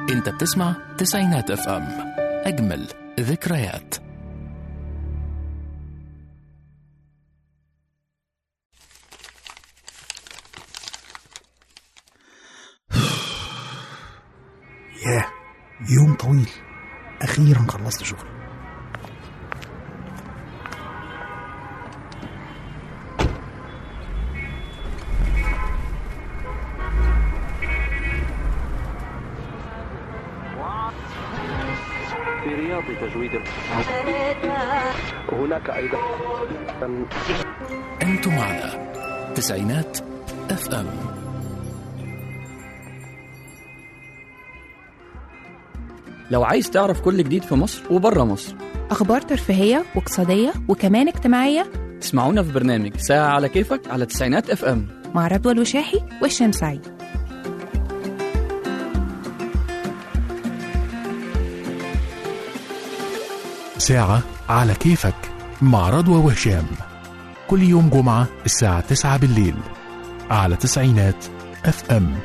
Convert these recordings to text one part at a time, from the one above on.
انت بتسمع تسعينات اف ام اجمل ذكريات ياه يوم طويل أخيرا خلصت شغل في رياض تجويد هناك أيضا انتم على تسعينات اف ام لو عايز تعرف كل جديد في مصر وبره مصر أخبار ترفيهية واقتصادية وكمان اجتماعية اسمعونا في برنامج ساعة على كيفك على تسعينات اف ام مع رضوى الوشاحي والشام سعيد ساعة على كيفك مع رضوى وهشام كل يوم جمعة الساعة 9 بالليل على تسعينات اف ام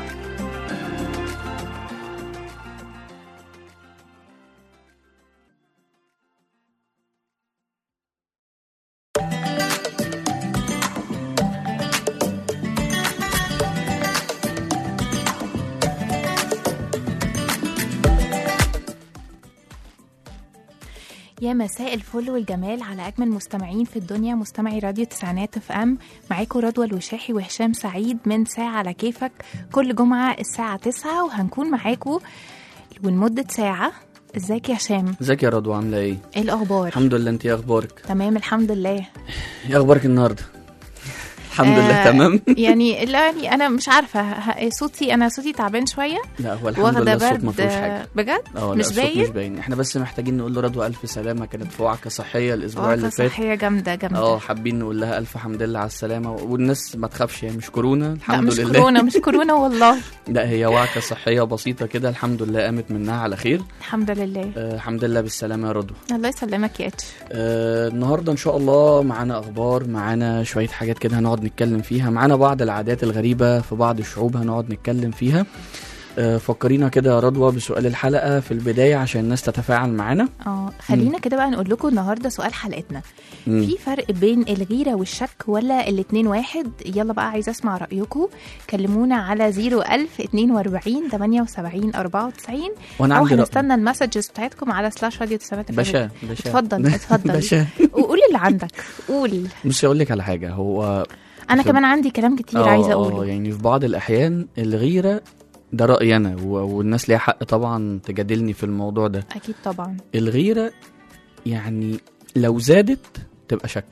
يا مساء الفل والجمال على أجمل مستمعين في الدنيا مستمعي راديو تسعينات اف ام معاكم رضوى الوشاحي وهشام سعيد من ساعة على كيفك كل جمعة الساعة 9 وهنكون معاكم ولمدة ساعة ازيك يا هشام ازيك يا رضوى عاملة ايه؟ ايه الأخبار الحمد لله انت ايه اخبارك؟ تمام الحمد لله ايه اخبارك النهاردة؟ الحمد لله آه، تمام يعني لا يعني انا مش عارفه ه- صوتي انا صوتي تعبان شويه لا هو الحمد واخده لله الصوت برد ما فيهوش حاجة بجد اه لا مش الصوت باين مش باين احنا بس محتاجين نقول له رضوى الف سلامة كانت في وعكة صحية الاسبوع اللي فات صحيه جامده جامده اه حابين نقول لها الف حمد لله على السلامة والناس ما تخافش هي مش كورونا لا الحمد مش لله كورونا مش كورونا والله لا هي وعكة صحية بسيطة كده الحمد لله قامت منها على خير الحمد لله آه الحمد لله بالسلامة يا رضوى الله يسلمك يا اتش آه النهارده ان شاء الله معانا اخبار معانا شويه حاجات كده هنقعد نتكلم فيها معانا بعض العادات الغريبه في بعض الشعوب هنقعد نتكلم فيها آه فكرينا كده يا رضوى بسؤال الحلقه في البدايه عشان الناس تتفاعل معانا اه خلينا كده بقى نقول لكم النهارده سؤال حلقتنا مم. في فرق بين الغيره والشك ولا الاتنين واحد يلا بقى عايزه اسمع رايكم كلمونا على 01000 42 78 94 وانا او عندي رأي هنستنى المسجز بتاعتكم على سلاش راديو تسعينات باشا باشا اتفضل، اتفضل. باشا وقول اللي عندك قول بصي اقول لك على حاجه هو انا في- كمان عندي كلام كتير آه، عايزه آه، اقوله يعني في بعض الاحيان الغيره ده رايي انا و- والناس ليها حق طبعا تجادلني في الموضوع ده اكيد طبعا الغيرة يعني لو زادت تبقى شك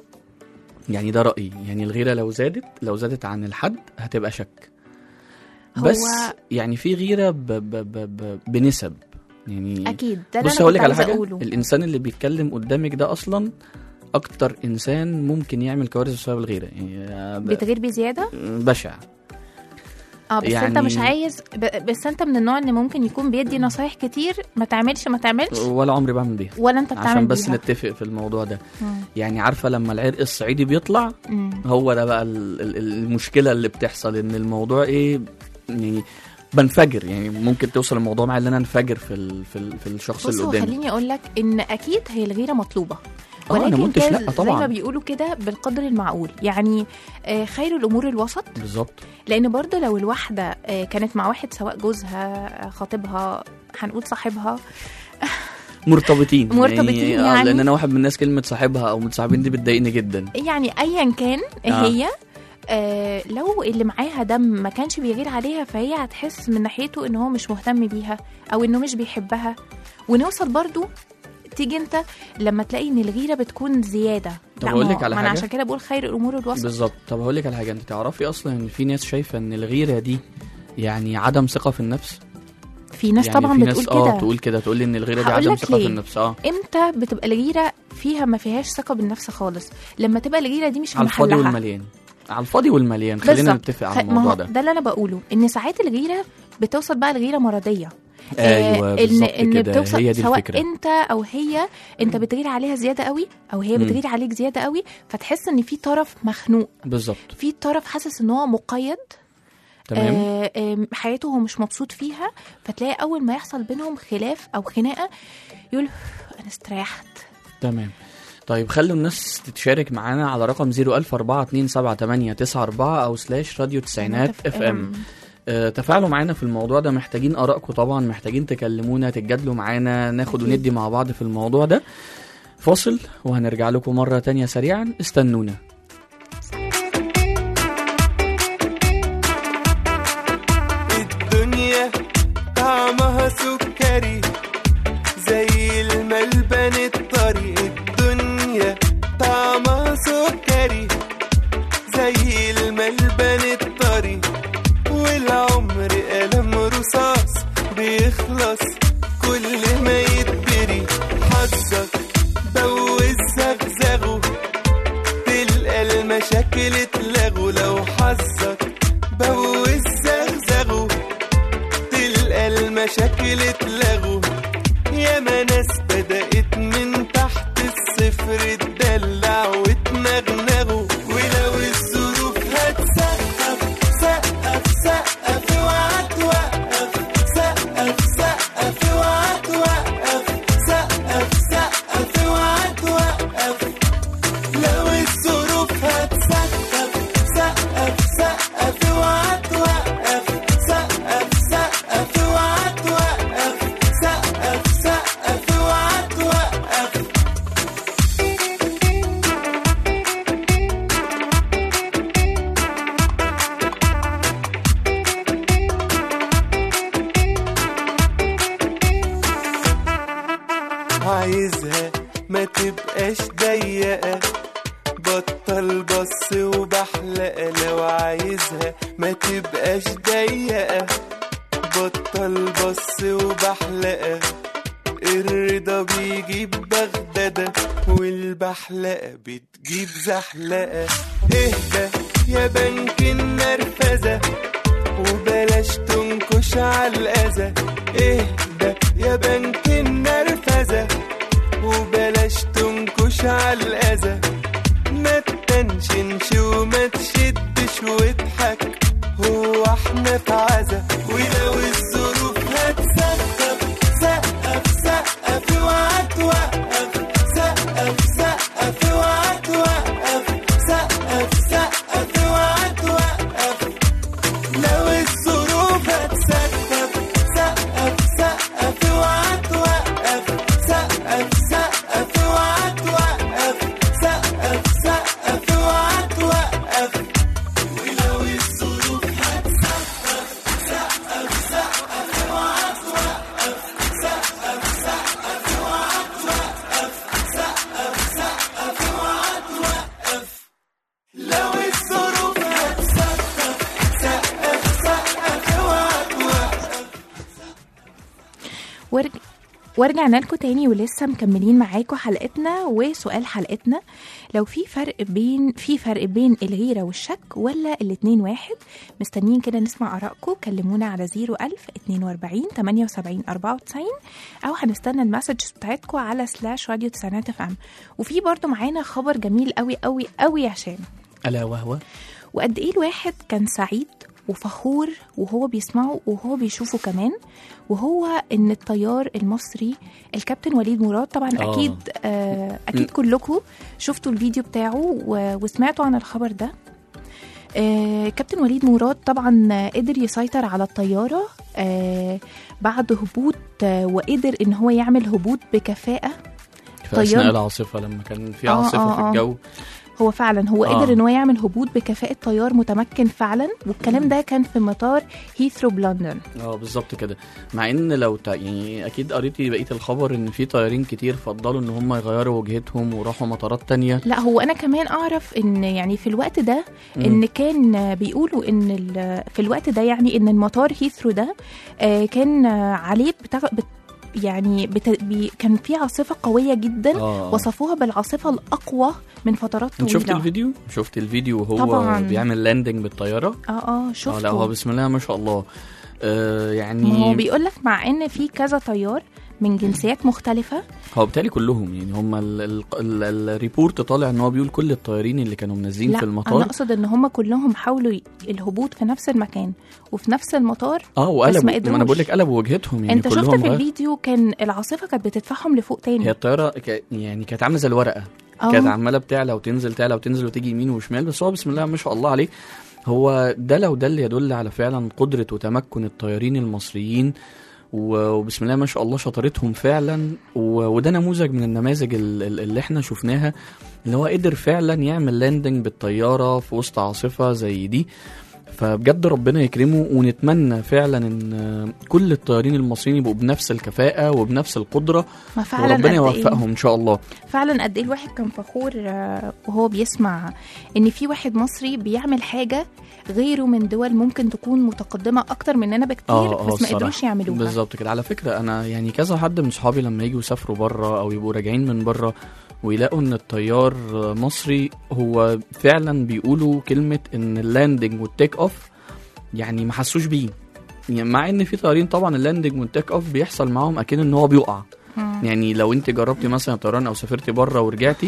يعني ده رأيي يعني الغيرة لو زادت لو زادت عن الحد هتبقى شك هو بس يعني في غيرة ب ب ب ب بنسب يعني اكيد ده اللي بص انا هقول كنت لك على عايزه حاجة اقوله الإنسان اللي بيتكلم قدامك ده أصلا أكتر إنسان ممكن يعمل كوارث بسبب الغيرة يعني ده بتغير بزياده بشع اه بس يعني... انت يعني- مش عايز ب... بس انت من النوع اللي ممكن يكون بيدي نصايح كتير ما تعملش ما تعملش ولا عمري بعمل بيها ولا انت بتعمل عشان بس بيها. نتفق في الموضوع ده مم. يعني عارفة لما العرق الصعيدي بيطلع مم. هو ده بقى ال- ال- المشكله اللي بتحصل ان الموضوع ايه يعني بنفجر يعني ممكن توصل الموضوع معايا ان انا انفجر في ال في, ال في الشخص بص اللي هو قدامي خليني اقول لك ان اكيد هي الغيره مطلوبه اه انا ما قلتش كان لا زي ما طبعا بيقولوا كده بالقدر المعقول يعني آه، خير الامور الوسط بالظبط لان برضه لو الواحده آه، كانت مع واحد سواء جوزها آه، خطيبها هنقول صاحبها مرتبطين مرتبطين آه، يعني. لان انا واحد من الناس كلمه صاحبها او متصاحبين دي بتضايقني جدا يعني ايا كان آه. هي آه لو اللي معاها ده ما كانش بيغير عليها فهي هتحس من ناحيته ان هو مش مهتم بيها او انه مش بيحبها ونوصل برضو تيجي انت لما تلاقي ان الغيره بتكون زياده طب لا أقول ما لك هو- على ما انا حاجة؟ عشان كده بقول خير الامور الوسط بالظبط طب هقول لك على حاجه انت تعرفي اصلا ان في ناس شايفه ان الغيره دي يعني عدم ثقه في النفس في ناس يعني طبعا في بتقول ناس اه كده تقول كده تقول لي ان الغيره دي هقول عدم لك ثقه في ليه؟ النفس اه امتى بتبقى الغيره فيها ما فيهاش ثقه بالنفس خالص لما تبقى الغيره دي مش في على الفاضي محلها والمليان على الفاضي والمليان خلينا بالظبط. نتفق خ- على ما الموضوع هو ده ده اللي انا بقوله ان ساعات الغيره بتوصل بقى لغيره مرضيه ايوه ان بالظبط ان كده بتوصل هي دي سواء الفكره انت او هي انت بتغير عليها زياده قوي او هي مم. بتغير عليك زياده قوي فتحس ان في طرف مخنوق بالظبط في طرف حاسس ان هو مقيد تمام آه، آم، حياته هو مش مبسوط فيها فتلاقي اول ما يحصل بينهم خلاف او خناقه يقول انا استريحت تمام طيب خلوا الناس تتشارك معانا على رقم 010427894 او سلاش راديو تسعينات اف ام آه، تفاعلوا معانا في الموضوع ده محتاجين ارائكم طبعا محتاجين تكلمونا تتجادلوا معانا ناخد أكيد. وندي مع بعض في الموضوع ده فاصل وهنرجع لكم مرة تانية سريعا استنونا الدنيا طعمها سكري زي الملبن الطري الدنيا طعمها سكري زي الملبن الطري والعمر قلم رصاص بيخلص كل ما يتبري حظك بوز زغزغه تلقى المشاكل اتلغوا لو حظك بوز زغزغه تلقى المشاكل اتلغوا ياما ناس بدأت من تحت الصفر تدلع وتنغنغوا ولو الظروف هتسقف سقف سقف اوعى توقف سقف سقف اوعى توقف سقف سقف اوعى توقف لو الظروف هتسقف سقف سقف اوعى توقف سقف سقف اوعى توقف سقف سقف اوعى توقف عايزها ما تبقاش ضيقة بطل بص وبحلقة لو عايزها ما تبقاش ضيقة بطل بص وبحلقة الرضا بيجيب بغدادة والبحلقة بتجيب زحلقة اهدى يا بنك النرفزة وبلاش تنكش على الأذى اهدى يا بنك النرفزة وبلاش تنكش على الأذى ما تتنشنش وما تشدش واضحك هو احنا في عزا ولو الظروف هتسقف سقف سقف اوعى توقف سقف سقف اوعى توقف سقف سقف اوعى توقف لو الظروف هتسقف سقف سقف اوعى توقف سقف سقف اوعى توقف سقف سقف اوعى توقف ولو الظروف هتسقف سقف سقف اوعى توقف سقف سقف اوعى توقف سقف سقف اوعى توقف لو الظروف هتسقف سقف سقف اوعى توقف ورج... ورجعنا لكم تاني ولسه مكملين معاكم حلقتنا وسؤال حلقتنا لو في فرق بين في فرق بين الغيرة والشك ولا الاتنين واحد مستنيين كده نسمع آرائكم كلمونا على 01000 42 78 94 أو هنستنى المسجز بتاعتكم على سلاش راديو تسعينات اف ام وفي برضو معانا خبر جميل قوي قوي قوي يا هشام ألا وهو وقد ايه الواحد كان سعيد وفخور وهو بيسمعه وهو بيشوفه كمان وهو ان الطيار المصري الكابتن وليد مراد طبعا آه. اكيد آه اكيد كلكم شفتوا الفيديو بتاعه و- وسمعتوا عن الخبر ده آه كابتن وليد مراد طبعا آه، قدر يسيطر على الطياره آه بعد هبوط آه وقدر ان هو يعمل هبوط بكفاءه في طيار- أثناء العاصفة لما كان في آه، عاصفة آه، في آه. الجو هو فعلا هو آه. قدر ان هو يعمل هبوط بكفاءه طيار متمكن فعلا والكلام ده كان في مطار هيثرو بلندن اه بالظبط كده مع ان لو تع... يعني اكيد قريتي بقيه الخبر ان في طيارين كتير فضلوا ان هم يغيروا وجهتهم وراحوا مطارات تانية لا هو انا كمان اعرف ان يعني في الوقت ده مم. ان كان بيقولوا ان ال- في الوقت ده يعني ان المطار هيثرو ده آه، كان آه، عليه بتاع بت يعني بت بي كان في عاصفه قويه جدا اه وصفوها بالعاصفه الاقوى من فترات انت طويله شفت الفيديو شفت الفيديو وهو طبعاً. بيعمل لاندنج بالطياره اه اه شفته اه لا هو بسم الله ما شاء الله آه ما هو يعني بيقول لك مع ان في كذا طيار من جنسيات مختلفه هو بالتالي كلهم يعني هم ال- ال- ال- الريبورت طالع ان هو بيقول كل الطيارين اللي كانوا منزلين لا في انا المطار اقصد ان هم كلهم حاولوا ي- الهبوط في نفس المكان وفي نفس المطار اه بس وقلبوا ما ما انا قدروش. بقول لك قلبوا وجهتهم يعني انت شفت كلهم في غير- الفيديو كان العاصفه كانت بتدفعهم لفوق تاني هي الطياره ك... يعني كانت عامله زي الورقه اه كانت عماله بتعلى وتنزل تعلى وتنزل وتيجي يمين وشمال بس هو بسم الله ما شاء الله عليه هو ده لو ده اللي يدل على فعلا قدره وتمكن الطيارين المصريين و- وبسم الله ما شاء الله شطارتهم فعلا و... وده نموذج من النماذج ال- ال- اللي احنا شفناها اللي هو قدر فعلا يعمل لاندنج بالطياره في وسط عاصفه زي دي فبجد ربنا يكرمه ونتمنى فعلا ان كل الطيارين المصريين يبقوا بنفس الكفاءه وبنفس القدره ما فعلا وربنا قد إيه- يوفقهم ان شاء الله فعلا قد ايه الواحد كان فخور آه، وهو بيسمع ان في واحد مصري بيعمل حاجه غيره من دول ممكن تكون متقدمه اكتر مننا بكتير آه، آه، بس ما الصراحة. قدروش يعملوها بالظبط كده على فكره انا يعني كذا حد من صحابي لما يجوا يسافروا بره او يبقوا راجعين من بره ويلاقوا ان الطيار مصري هو فعلا بيقولوا كلمه ان اللاندنج والتيك اوف يعني ما حسوش بيه يعني مع ان في طيارين طبعا اللاندنج والتيك اوف بيحصل معاهم اكيد ان هو بيقع مم. يعني لو انت جربتي مثلا طيران او سافرتي بره ورجعتي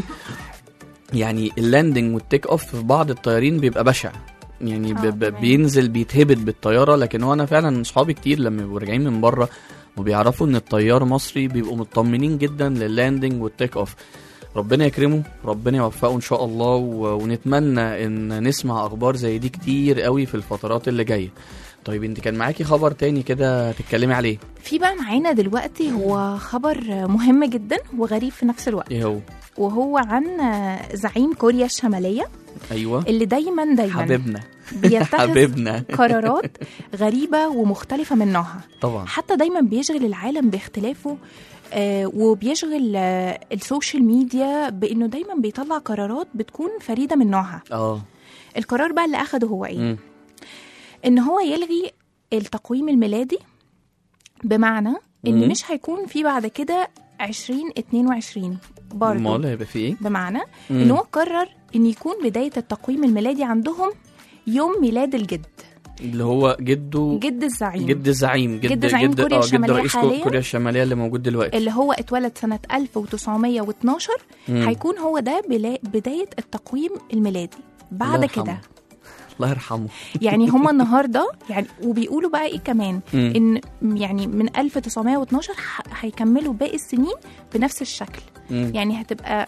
يعني اللاندنج والتيك اوف في بعض الطيارين بيبقى بشع يعني آه، ب- ب- تمام. بينزل بيتهبط بالطياره لكن هو انا فعلا صحابي كتير لما بيبقوا راجعين من بره وبيعرفوا ان الطيار مصري بيبقوا مطمنين جدا لللاندنج والتيك اوف ربنا يكرمه ربنا يوفقه ان شاء الله و- ونتمنى ان نسمع اخبار زي دي كتير قوي في الفترات اللي جايه طيب انت كان معاكي خبر تاني كده تتكلمي عليه في بقى معانا دلوقتي هو خبر مهم جدا وغريب في نفس الوقت ايه هو وهو عن آه، زعيم كوريا الشماليه ايوه اللي دايما دايما حبيبنا بيتخذ حبيبنا قرارات غريبه ومختلفه من نوعها طبعا حتى دايما بيشغل العالم باختلافه آه وبيشغل آه السوشيال ميديا بانه دايما بيطلع قرارات بتكون فريده من نوعها اه القرار بقى اللي اخده هو ايه مم. ان هو يلغي التقويم الميلادي بمعنى ان مم. مش هيكون في بعد كده 2022 برضه امال هيبقى في ايه؟ بمعنى مم. ان هو قرر ان يكون بدايه التقويم الميلادي عندهم يوم ميلاد الجد اللي هو جده جد الزعيم جد الزعيم جد جد زعيم كوريا اه جد الشمالية رئيس كو- حالياً. كوريا الشماليه اللي موجود دلوقتي اللي هو اتولد سنة 1912 مم. هيكون هو ده بلا- بداية التقويم الميلادي بعد الله كده يرحمه. الله يرحمه يعني هما النهارده يعني وبيقولوا بقى ايه كمان مم. ان يعني من 1912 ح- هيكملوا باقي السنين بنفس الشكل مم. يعني هتبقى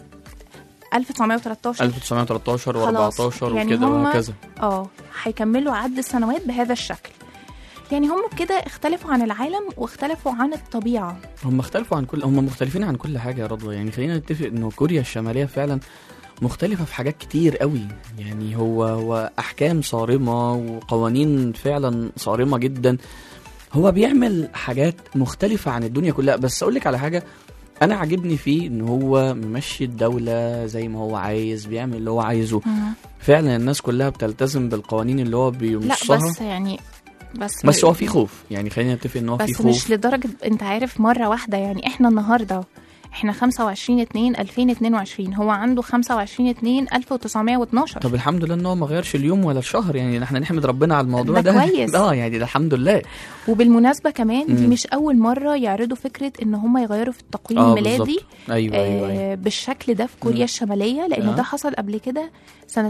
1913 1913 خلاص. و14 يعني وكده هما- وهكذا اه هيكملوا عد السنوات بهذا الشكل يعني هم كده اختلفوا عن العالم واختلفوا عن الطبيعة هم اختلفوا عن كل هم مختلفين عن كل حاجه يا رضوى يعني خلينا نتفق انه كوريا الشماليه فعلا مختلفة في حاجات كتير قوي يعني هو هو أحكام صارمة وقوانين فعلا صارمة جدا هو بيعمل حاجات مختلفة عن الدنيا كلها بس أقول لك على حاجة أنا عاجبني فيه إن هو ممشي الدولة زي ما هو عايز بيعمل اللي هو عايزه فعلا الناس كلها بتلتزم بالقوانين اللي هو لا بينصها بس يعني بس بس هو في خوف يعني خلينا نتفق ان هو في بس خوف مش لدرجة انت عارف مرة واحدة يعني احنا النهاردة احنا 25 2 2022 هو عنده 25 2 1912 طب الحمد لله ان هو ما غيرش اليوم ولا الشهر يعني احنا نحمد ربنا على الموضوع ده ده كويس. اه يعني ده الحمد لله وبالمناسبة كمان دي مم. مش أول مرة يعرضوا فكرة إن هم يغيروا في التقويم اه الميلادي بالظبط ايوه ايوه, أيوة. آه بالشكل ده في كوريا مم. الشمالية لأن آه. ده حصل قبل كده سنة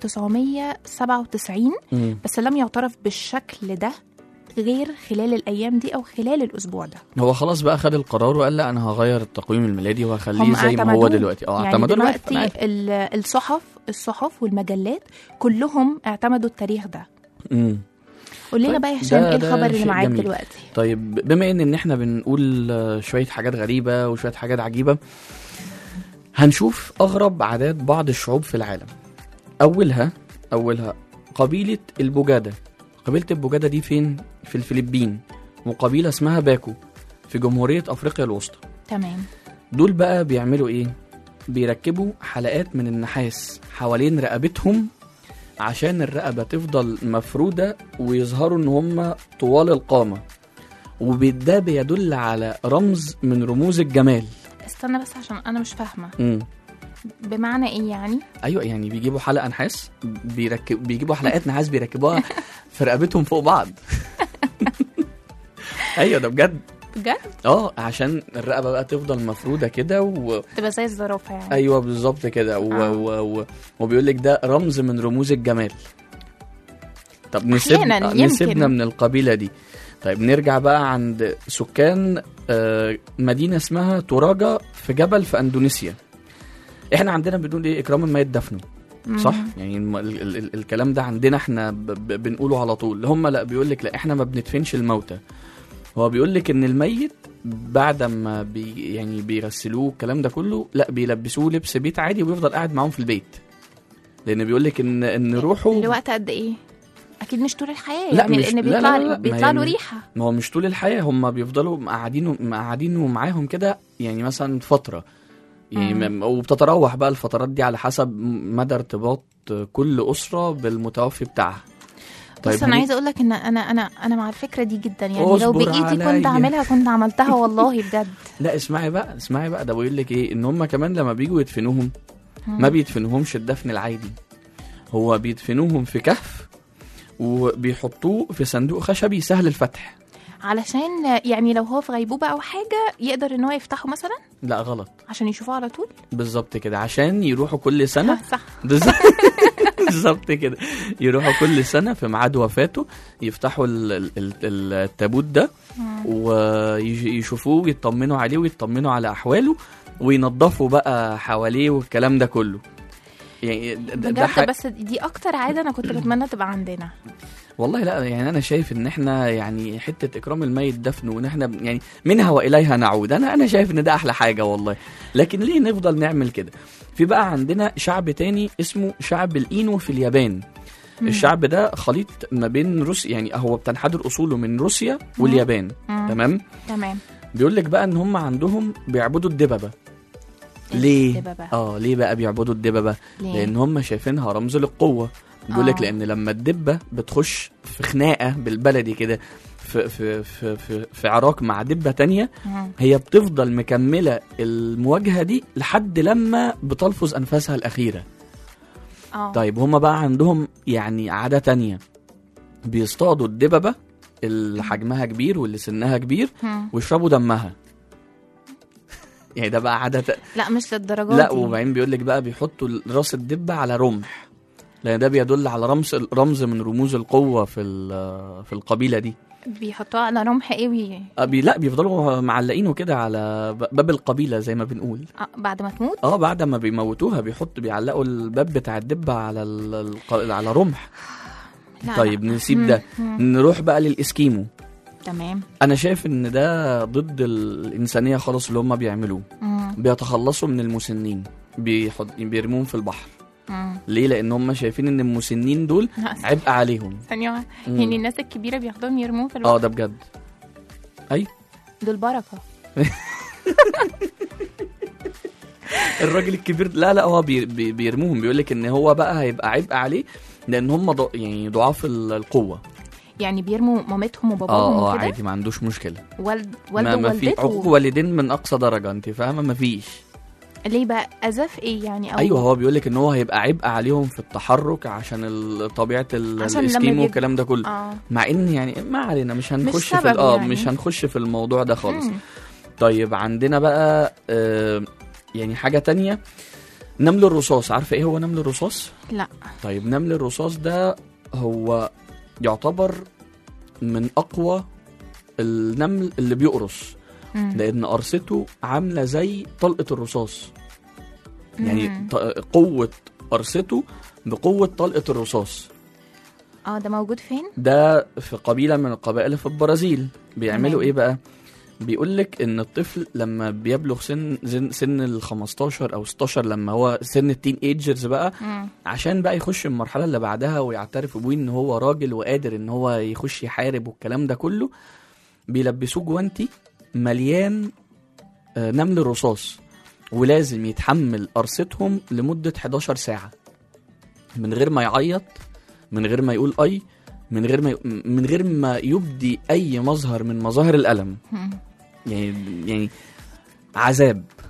1997 مم. بس لم يعترف بالشكل ده غير خلال الأيام دي أو خلال الأسبوع ده هو خلاص بقى خد القرار وقال لا انا هغير التقويم الميلادي وهخليه هم زي ما هو اعتمدوه. دلوقتي اه يعني اعتمدوا الوقت، أنا دلوقتي عارف. ال- الصحف الصحف والمجلات كلهم اعتمدوا التاريخ ده مم. قول لنا طيب، بقى يا هشام ده- ايه ده الخبر اللي شيء معاك جميل. دلوقتي طيب بما ان ان احنا بنقول آه، شويه حاجات غريبه وشويه حاجات عجيبه هنشوف اغرب عادات بعض الشعوب في العالم اولها اولها قبيله البوجاده قبيله البوجاده دي فين في الفلبين وقبيله اسمها باكو في جمهوريه افريقيا الوسطى تمام دول بقى بيعملوا ايه بيركبوا حلقات من النحاس حوالين رقبتهم عشان الرقبه تفضل مفروده ويظهروا ان هم طوال القامه وده بيدل على رمز من رموز الجمال استنى بس عشان انا مش فاهمه امم بمعنى ايه يعني ايوه يعني بيجيبوا حلقه نحاس بيركب بيجيبوا حلقات نحاس بيركبوها في رقبتهم فوق بعض ايوه ده بجد بجد اه عشان الرقبه بقى تفضل مفروده كده و... تبقى زي الزرافه يعني ايوه بالظبط كده و... آه. و... و... وبيقول لك ده رمز من رموز الجمال طب نسيب... أحياناً، آه، يمكن. نسيبنا من القبيله دي طيب نرجع بقى عند سكان آه، مدينه اسمها توراجا في جبل في اندونيسيا احنا عندنا بنقول ايه اكرام الميت دفنه صح يعني الم... ال... ال... ال... الكلام ده عندنا احنا ب... ب... بنقوله على طول هم لا بيقول لك لا احنا ما بندفنش الموتى هو بيقول لك ان الميت بعد ما بي يعني بيغسلوه الكلام ده كله لا بيلبسوه لبس بيت عادي ويفضل قاعد معاهم في البيت لان بيقول لك ان ان روحه لوقت قد ايه اكيد مش طول الحياه لا، يعني مش- لان لا، لا، بيطلع لا، لا، ما بيطلع له يعني- ريحه ما هو مش طول الحياه هم بيفضلوا مقعدينه مقعدينه معاهم كده يعني مثلا فتره يعني مم. م- وبتتراوح بقى الفترات دي على حسب مدى ارتباط كل اسره بالمتوفي بتاعها بس انا هو- عايزه اقول لك ان انا انا انا مع الفكره دي جدا يعني لو اصبر بايدي كنت عليا. اعملها كنت عملتها والله بجد لا اسمعي بقى اسمعي بقى ده بيقول لك ايه ان هم كمان لما بيجوا يدفنوهم ما بيدفنوهمش الدفن العادي هو بيدفنوهم في كهف وبيحطوه في صندوق خشبي سهل الفتح علشان يعني لو هو في غيبوبه او حاجه يقدر ان هو يفتحه مثلا لا غلط عشان يشوفوه على طول بالظبط كده عشان يروحوا كل سنه صح بالظبط بالظبط كده يروحوا كل سنه في ميعاد وفاته يفتحوا ال- ال- ال- التابوت ده ويشوفوه ويطمنوا عليه ويطمنوا على احواله وينظفوا بقى حواليه والكلام ده كله يعني ده- ده بجد ح- بس دي اكتر عاده انا كنت بتمنى تبقى عندنا والله لا يعني انا شايف ان احنا يعني حته اكرام الميت دفن وان احنا ب- يعني منها واليها نعود انا انا شايف ان ده احلى حاجه والله لكن ليه نفضل نعمل كده في بقى عندنا شعب تاني اسمه شعب الاينو في اليابان مم. الشعب ده خليط ما بين روسيا يعني هو بتنحدر اصوله من روسيا واليابان مم. تمام تمام بيقول لك بقى ان هم عندهم بيعبدوا الدببه ليه الدببة. اه ليه بقى بيعبدوا الدببه ليه؟ لان هم شايفينها رمز للقوه بيقول لك آه. لان لما الدبه بتخش في خناقه بالبلدي كده في في في في, في عراك مع دبه تانية مم. هي بتفضل مكمله المواجهه دي لحد لما بتلفظ انفاسها الاخيره اه طيب هم بقى عندهم يعني عاده تانية بيصطادوا الدببه اللي حجمها كبير واللي سنها كبير مم. ويشربوا دمها يعني ده بقى عاده ت- لا مش للدرجه لا دي وبعدين بيقول لك بقى بيحطوا راس الدبه على رمح لان ده بيدل على رمز رمز من رموز القوه في ال- في القبيله دي بيحطوها على رمح قوي آه، بي لا بيفضلوا معلقينه كده على ب- باب القبيله زي ما بنقول آه، بعد ما تموت اه بعد ما بيموتوها بيحط بيعلقوا الباب بتاع الدبه على ال- الق- على رمح لا طيب لا. نسيب مم. ده مم. نروح بقى للاسكيمو تمام انا شايف ان ده ضد الانسانيه خالص اللي هم بيعملوه مم. بيتخلصوا من المسنين بيحط بيرموهم في البحر مم. ليه لان هم شايفين ان المسنين دول لا، عبء عليهم ثانية واحدة. مم. يعني الناس الكبيرة بياخدوهم يرموهم في اه البحر ده بجد دول بركة الراجل الكبير لا لا هو بي بي بيرموهم بيقول لك ان هو بقى هيبقى عبء عليه لان هم ض... يعني ضعاف ال- القوه يعني بيرموا مامتهم اه وباباهم اه وكده عادي ما عندوش مشكله والد ما, والده ما في عقوق ووالدته والدين من اقصى درجه انت فاهمه ما فيش ليه بقى اذى في ايه يعني او ايوه هو بيقول لك ان هو هيبقى عبء عليهم في التحرك عشان ال- طبيعه ال- عشان لما الاسكيمو بيج- والكلام ده كله اه مع ان يعني ما علينا مش هنخش في سبب ال- اه يعني. مش هنخش في الموضوع ده خالص مم. طيب عندنا بقى آه يعني حاجه تانية نمل الرصاص عارفه ايه هو نمل الرصاص لا طيب نمل الرصاص ده هو يعتبر من اقوى النمل اللي بيقرص مم. لان قرصته عامله زي طلقه الرصاص يعني مم. ط- قوه قرصته بقوه طلقه الرصاص اه ده موجود فين ده في قبيله من القبائل في البرازيل بيعملوا تمام. ايه بقى بيقول لك ان الطفل لما بيبلغ سن سن, سن ال 15 او 16 لما هو سن التين ايجرز بقى مم. عشان بقى يخش المرحله اللي بعدها ويعترف ابوه ان هو راجل وقادر ان هو يخش يحارب والكلام ده كله بيلبسوه جوانتي مليان آه، نمل رصاص ولازم يتحمل قرصتهم لمده 11 ساعه من غير ما يعيط من غير ما يقول اي من غير ما ي... من غير ما يبدي اي مظهر من مظاهر الالم مم. يعني يعني عذاب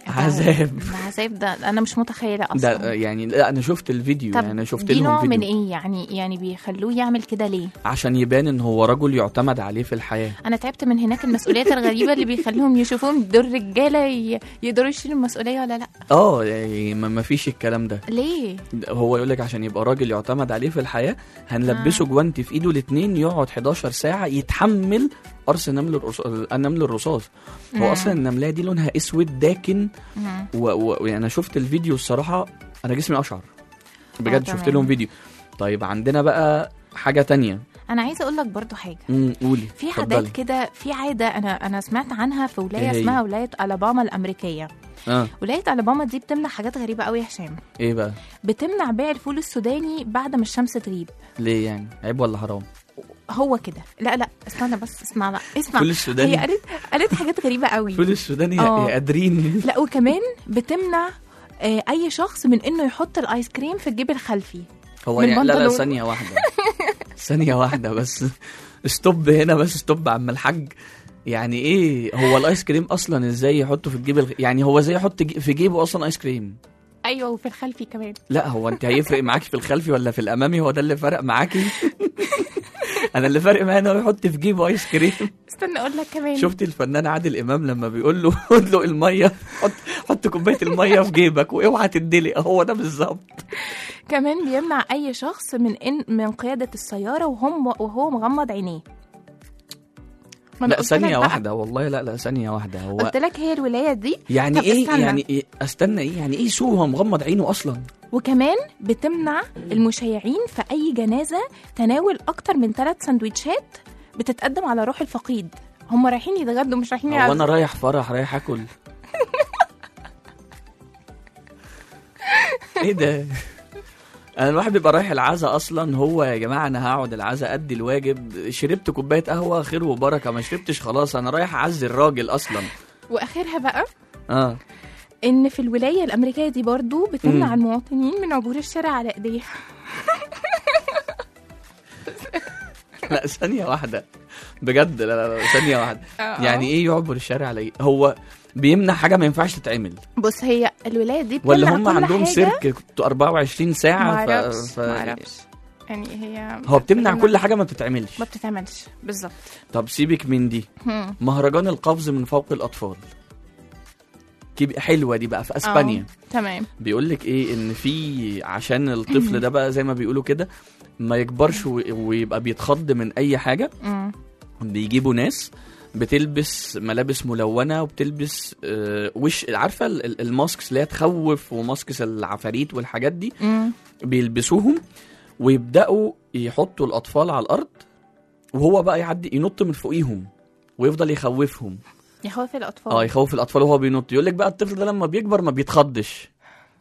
عذاب العذاب ده انا مش متخيله اصلا ده يعني لا انا شفت الفيديو طب يعني انا شفت دي لهم نوع فيديو من ايه يعني يعني بيخلوه يعمل كده ليه عشان يبان ان هو رجل يعتمد عليه في الحياه انا تعبت من هناك المسؤوليات الغريبه اللي بيخلوهم يشوفوهم دول رجاله ي- يقدروا يشيلوا المسؤوليه ولا لا اه يعني ما ما فيش الكلام ده ليه هو يقول لك عشان يبقى راجل يعتمد عليه في الحياه هنلبسه جوانتي في ايده الاثنين يقعد 11 ساعه يتحمل قرص نمل الرصاص النمل الرصاص مم. هو اصلا النمليه دي لونها اسود داكن مم. و- و- ويعني انا شفت الفيديو الصراحه انا جسمي اشعر آه، بجد شفت تمام. لهم فيديو طيب عندنا بقى حاجه تانية انا عايزه اقول لك برضو حاجه امم قولي في اتفضلي. عادات كده في عاده انا انا سمعت عنها في ولايه إيه هي؟ اسمها ولايه الاباما الامريكيه اه ولايه الاباما دي بتمنع حاجات غريبه قوي يا هشام ايه بقى بتمنع بيع الفول السوداني بعد ما الشمس تغيب ليه يعني عيب ولا حرام هو كده لا لا استنى بس اسمع لا اسمع فول هي السوداني قالت قالت حاجات غريبه قوي فول السوداني آه. يا قادرين لا وكمان بتمنع آه، اي شخص من انه يحط الايس كريم في الجيب الخلفي هو من يعني لا لا بنطلون. ثانيه واحده ثانيه واحده بس ستوب هنا بس ستوب عم الحاج يعني ايه هو الايس كريم اصلا ازاي يحطه في الجيب الغ... يعني هو ازاي يحط جي- في جيبه اصلا ايس كريم ايوه وفي الخلفي كمان لا هو انت هيفرق معاكي في الخلفي ولا في الامامي هو ده اللي فرق معاكي انا اللي فرق معايا ان هو يحط في جيبه ايس كريم استنى اقول لك كمان شفتي الفنان عادل امام لما بيقول له خد له الميه حط حط كوبايه الميه في جيبك واوعى تدلي هو ده بالظبط كمان بيمنع اي شخص من إن من قياده السياره وهم وهو مغمض عينيه ما أنا لا قلت لك ثانيه بقى- واحده والله لا لا ثانيه واحده هو قلت لك هي الولايه دي يعني طب ايه استنى. يعني إيه استنى ايه يعني ايه سوء هو مغمض عينه اصلا وكمان بتمنع المشيعين في اي جنازه تناول اكتر من ثلاث سندوتشات بتتقدم على روح الفقيد هم رايحين يتغدوا مش رايحين هو انا يعزوا رايح فرح رايح اكل ايه ده انا الواحد بيبقى رايح العزا اصلا هو يا جماعه انا هقعد العزا ادي الواجب شربت كوبايه قهوه خير وبركه ما شربتش خلاص انا رايح اعزي الراجل اصلا واخرها بقى اه ان في الولايه الامريكيه دي برضو بتمنع مم. المواطنين من عبور الشارع على ايديه لا ثانيه واحده بجد لا لا, لا ثانيه واحده يعني ايه يعبر الشارع على إيه؟ هو بيمنع حاجه ما ينفعش تتعمل بص هي الولايه دي ولا بتمنع هم كل عندهم حاجة سيرك 24 ساعه ف... معرفش ف... معرفش يعني هي هو بتمنع بتمنع- كل حاجه ما بتتعملش ما بتتعملش بالظبط طب سيبك من دي هم. مهرجان القفز من فوق الاطفال كيب- حلوه دي بقى في اسبانيا آه، تمام بيقول لك ايه ان في عشان الطفل ده بقى زي ما بيقولوا كده ما يكبرش و- ويبقى بيتخض من اي حاجه مم. بيجيبوا ناس بتلبس ملابس ملونه وبتلبس آه، وش عارفه ال- ال- الماسكس اللي هي تخوف وماسكس العفاريت والحاجات دي مم. بيلبسوهم ويبداوا يحطوا الاطفال على الارض وهو بقى يعدي ينط من فوقيهم ويفضل يخوفهم يخوف الاطفال اه يخوف الاطفال وهو بينط يقول لك بقى الطفل ده لما بيكبر ما بيتخضش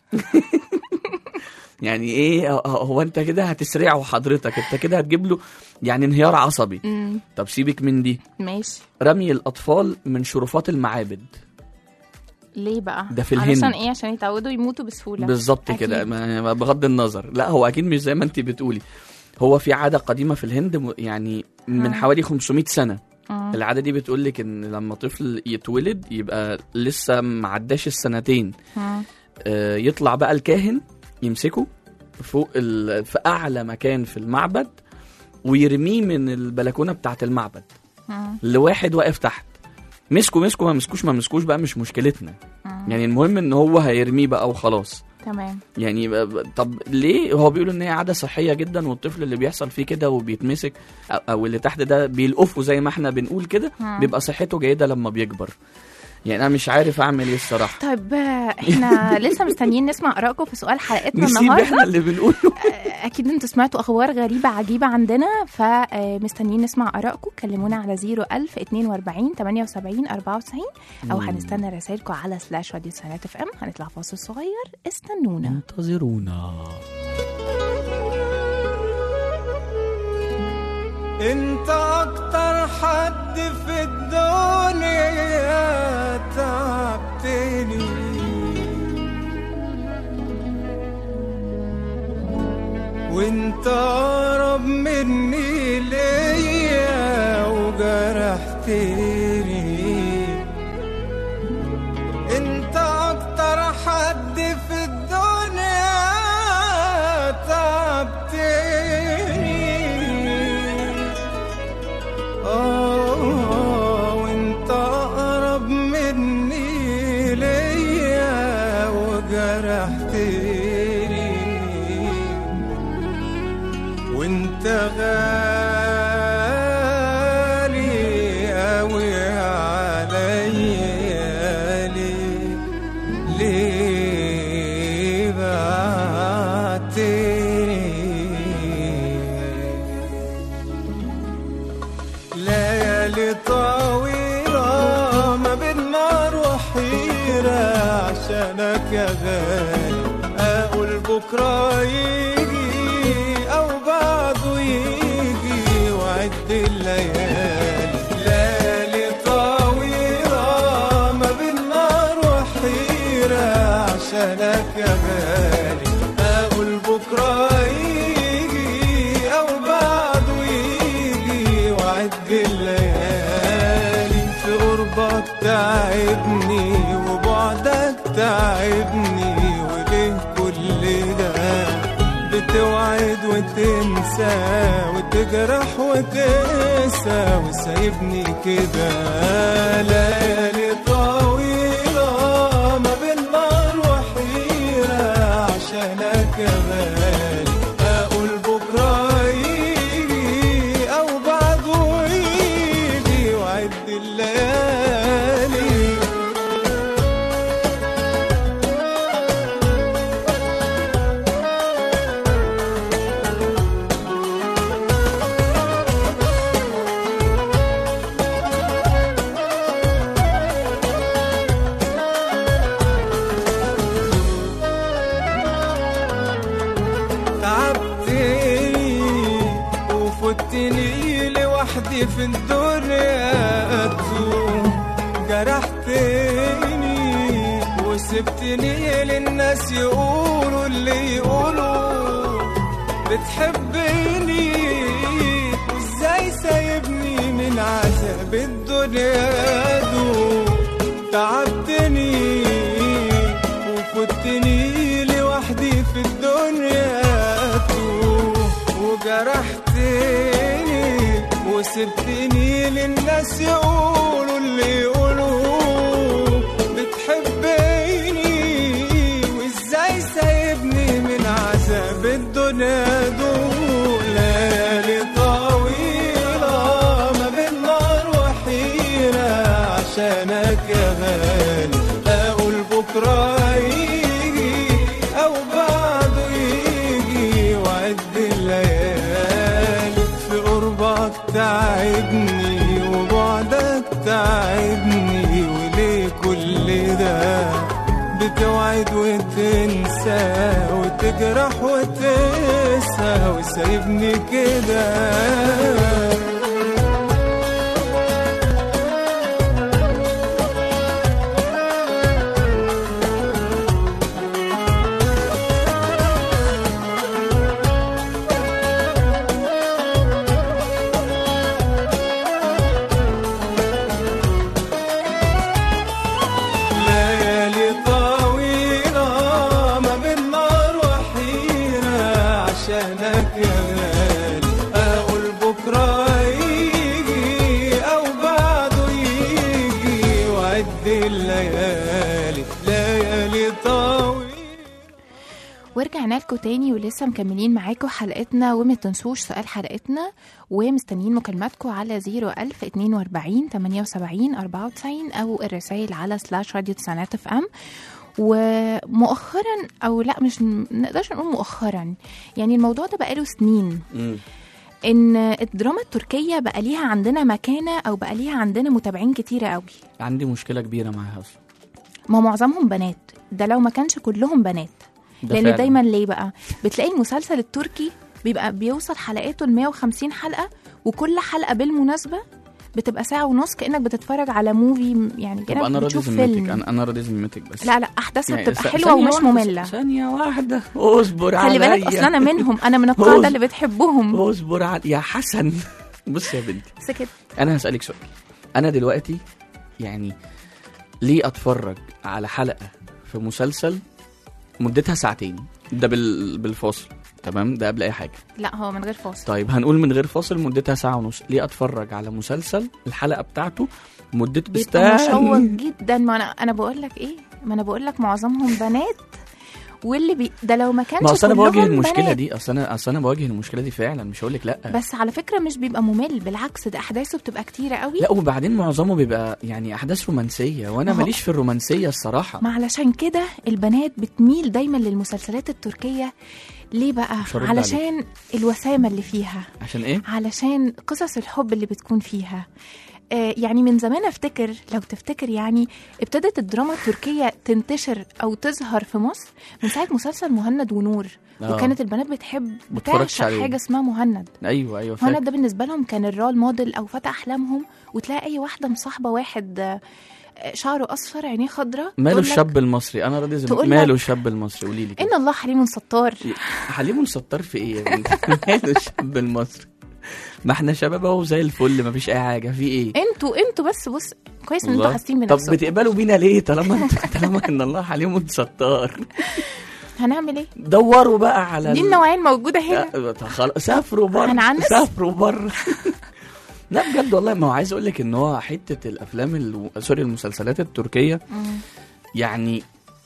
يعني ايه ه- هو انت كده هتسرعه حضرتك انت كده هتجيب له يعني انهيار عصبي مم. طب سيبك من دي ماشي رمي الاطفال من شرفات المعابد ليه بقى ده في الهند. علشان ايه عشان يتعودوا يموتوا بسهوله بالظبط أكيد. كده ما- ما- بغض النظر لا هو اكيد مش زي ما انت بتقولي هو في عاده قديمه في الهند م- يعني من ها. حوالي 500 سنه مم. العاده دي بتقول لك ان لما طفل يتولد يبقى لسه ما عداش السنتين مم. آه، يطلع بقى الكاهن يمسكه فوق ال... في اعلى مكان في المعبد ويرميه من البلكونه بتاعه المعبد مم. لواحد واقف تحت مسكوا مسكوا ما مسكوش ما مسكوش بقى مش مشكلتنا مم. يعني المهم ان هو هيرميه بقى وخلاص تمام يعني ب- ب- طب ليه هو بيقولوا ان هي عاده صحيه جدا والطفل اللي بيحصل فيه كده وبيتمسك أو- او اللي تحت ده بيلقفه زي ما احنا بنقول كده مم. بيبقى صحته جيده لما بيكبر يعني انا مش عارف اعمل ايه الصراحه طيب آه، احنا لسه مستنيين نسمع ارائكم في سؤال حلقتنا نسيب النهارده احنا اللي بنقوله آه، اكيد انتوا سمعتوا اخبار غريبه عجيبه عندنا فمستنيين نسمع ارائكم كلمونا على 01000 42 78 94 او هنستنى رسائلكم على سلاش راديو سنات اف ام هنطلع فاصل صغير استنونا انتظرونا انت اكتر حد في الدنيا تعبتني وانت اقرب مني ليا وجرحتني انت وانت غالي أوي عليا ليه ليه بعتني ليالي طويلة ما بين نار وحيرة عشانك يا غالي أقول بكرة يجي أو بعده يجي وعد الليالي ليالي طويلة ما بين نار وحيرة عشانك يا غالي أقول بكرة يجي أو بعده يجي وعد الليالي في قربك تعبني وبعدك تعبني وليه كل ده بتوعد وتنسى وتجرح وتنسى وسايبني كده ليالي طويلة ما بين نار وحيرة عشانك يا غالي أقول بكرة يجي أو بعده يجي وعد الليالي تعبتني وفتني لوحدي في الدنيا أتوه جرحتني وسبتني للناس يقولوا اللي يقولوا بتحبني وازاي سايبني من عذاب الدنيا دول تعبتني وفتني لوحدي في الدنيا توه وجرحتني وسبتني للناس يقولوا اللي يقولوا بتحبني وازاي سايبني من عذاب الدنيا دول ليالي طويلة ما بين نار وحيرة عشانك يا غالي أقول بكرة يجي أو بعده يجي وعد الليالي في قربك تعبني وبعدك تعبني وليه كل ده بتوعد وتنسى وتجرح وتنسى وسايبني كده ليالي طويلة ما بين نار وحيرة عشانك يا غالي أقول بكرة يجي أو بعده يجي وعد الليالي ليالي طويلة ورجعنا لكم تاني ولسه مكملين معاكم حلقتنا وما تنسوش سؤال حلقتنا ومستنيين مكالماتكم على 01000 42 78 94 او الرسائل على سلاش راديو تسعينات اف ام ومؤخرا او لا مش نقدرش نقول مؤخرا يعني الموضوع ده بقاله سنين مم. ان الدراما التركيه بقى ليها عندنا مكانه او بقى ليها عندنا متابعين كتيره قوي عندي مشكله كبيره معاها اصلا ما معظمهم بنات ده لو ما كانش كلهم بنات ده لان فعلاً. دايما ليه بقى بتلاقي المسلسل التركي بيبقى بيوصل حلقاته ل 150 حلقه وكل حلقه بالمناسبه بتبقى ساعه ونص كانك بتتفرج على موفي يعني طب كانك انا راضي بتشوف ذمتك فيلم انا انا راضي ذمتك بس لا لا احداثها يعني بتبقى ث- حلوه ثانية ومش واحدة، ممله ثانية واحدة اصبر خلي عليا بالك اصل انا منهم انا من القاعده هوز. اللي بتحبهم اصبر على يا حسن بص يا بنتي سكت انا هسألك سؤال انا دلوقتي يعني ليه اتفرج على حلقة في مسلسل مدتها ساعتين ده بال... بالفاصل تمام ده قبل اي حاجة لا هو من غير فاصل طيب هنقول من غير فاصل مدتها ساعة ونص ليه اتفرج على مسلسل الحلقة بتاعته مدته بيبقى مشوق استنى جدا ما انا انا بقول لك ايه ما انا بقول لك معظمهم بنات واللي بي... ده لو ما كانش ما اصل انا بواجه كلهم المشكله بنات. دي اصل انا اصل انا بواجه المشكله دي فعلا مش هقول لك لا بس على فكره مش بيبقى ممل بالعكس ده احداثه بتبقى كتيره قوي لا وبعدين معظمه بيبقى يعني احداث رومانسيه وانا ما هو- ماليش في الرومانسيه الصراحه ما علشان كده البنات بتميل دايما للمسلسلات التركيه ليه بقى مش هرد علشان الوسامه اللي فيها عشان ايه علشان قصص الحب اللي بتكون فيها آه، يعني من زمان افتكر لو تفتكر يعني ابتدت الدراما التركية تنتشر او تظهر في مصر من ساعة مسلسل مهند ونور آه. وكانت البنات بتحب متفرجش بتعشق عليه. حاجة اسمها مهند ايوه ايوه مهند فاكر ده بالنسبة لهم كان الرول موديل او فتى احلامهم وتلاقي اي واحدة مصاحبة واحد آه، شعره اصفر عينيه خضراء ماله تقول لك الشاب المصري انا راضي زي تقول ماله لك- الشاب المصري قولي لي كده. ان الله حليم ستار حليم الستار في ايه يا بنتي ماله الشاب المصري ما احنا شباب اهو زي الفل ما فيش اي حاجه في ايه انتوا انتوا بس بص كويس ان انتوا والله. حاسين طب بنفسكم بتقبلوا بينا ليه طالما انت- طالما ان الله حليم ستار هنعمل ايه دوروا بقى على دي ال- النوعية الموجودة هنا لا، خلاص سافروا بره هنعنس؟ سافروا بره لا بجد والله ما هو عايز اقول لك ان هو حته الافلام ال... سوري المسلسلات التركيه مم. يعني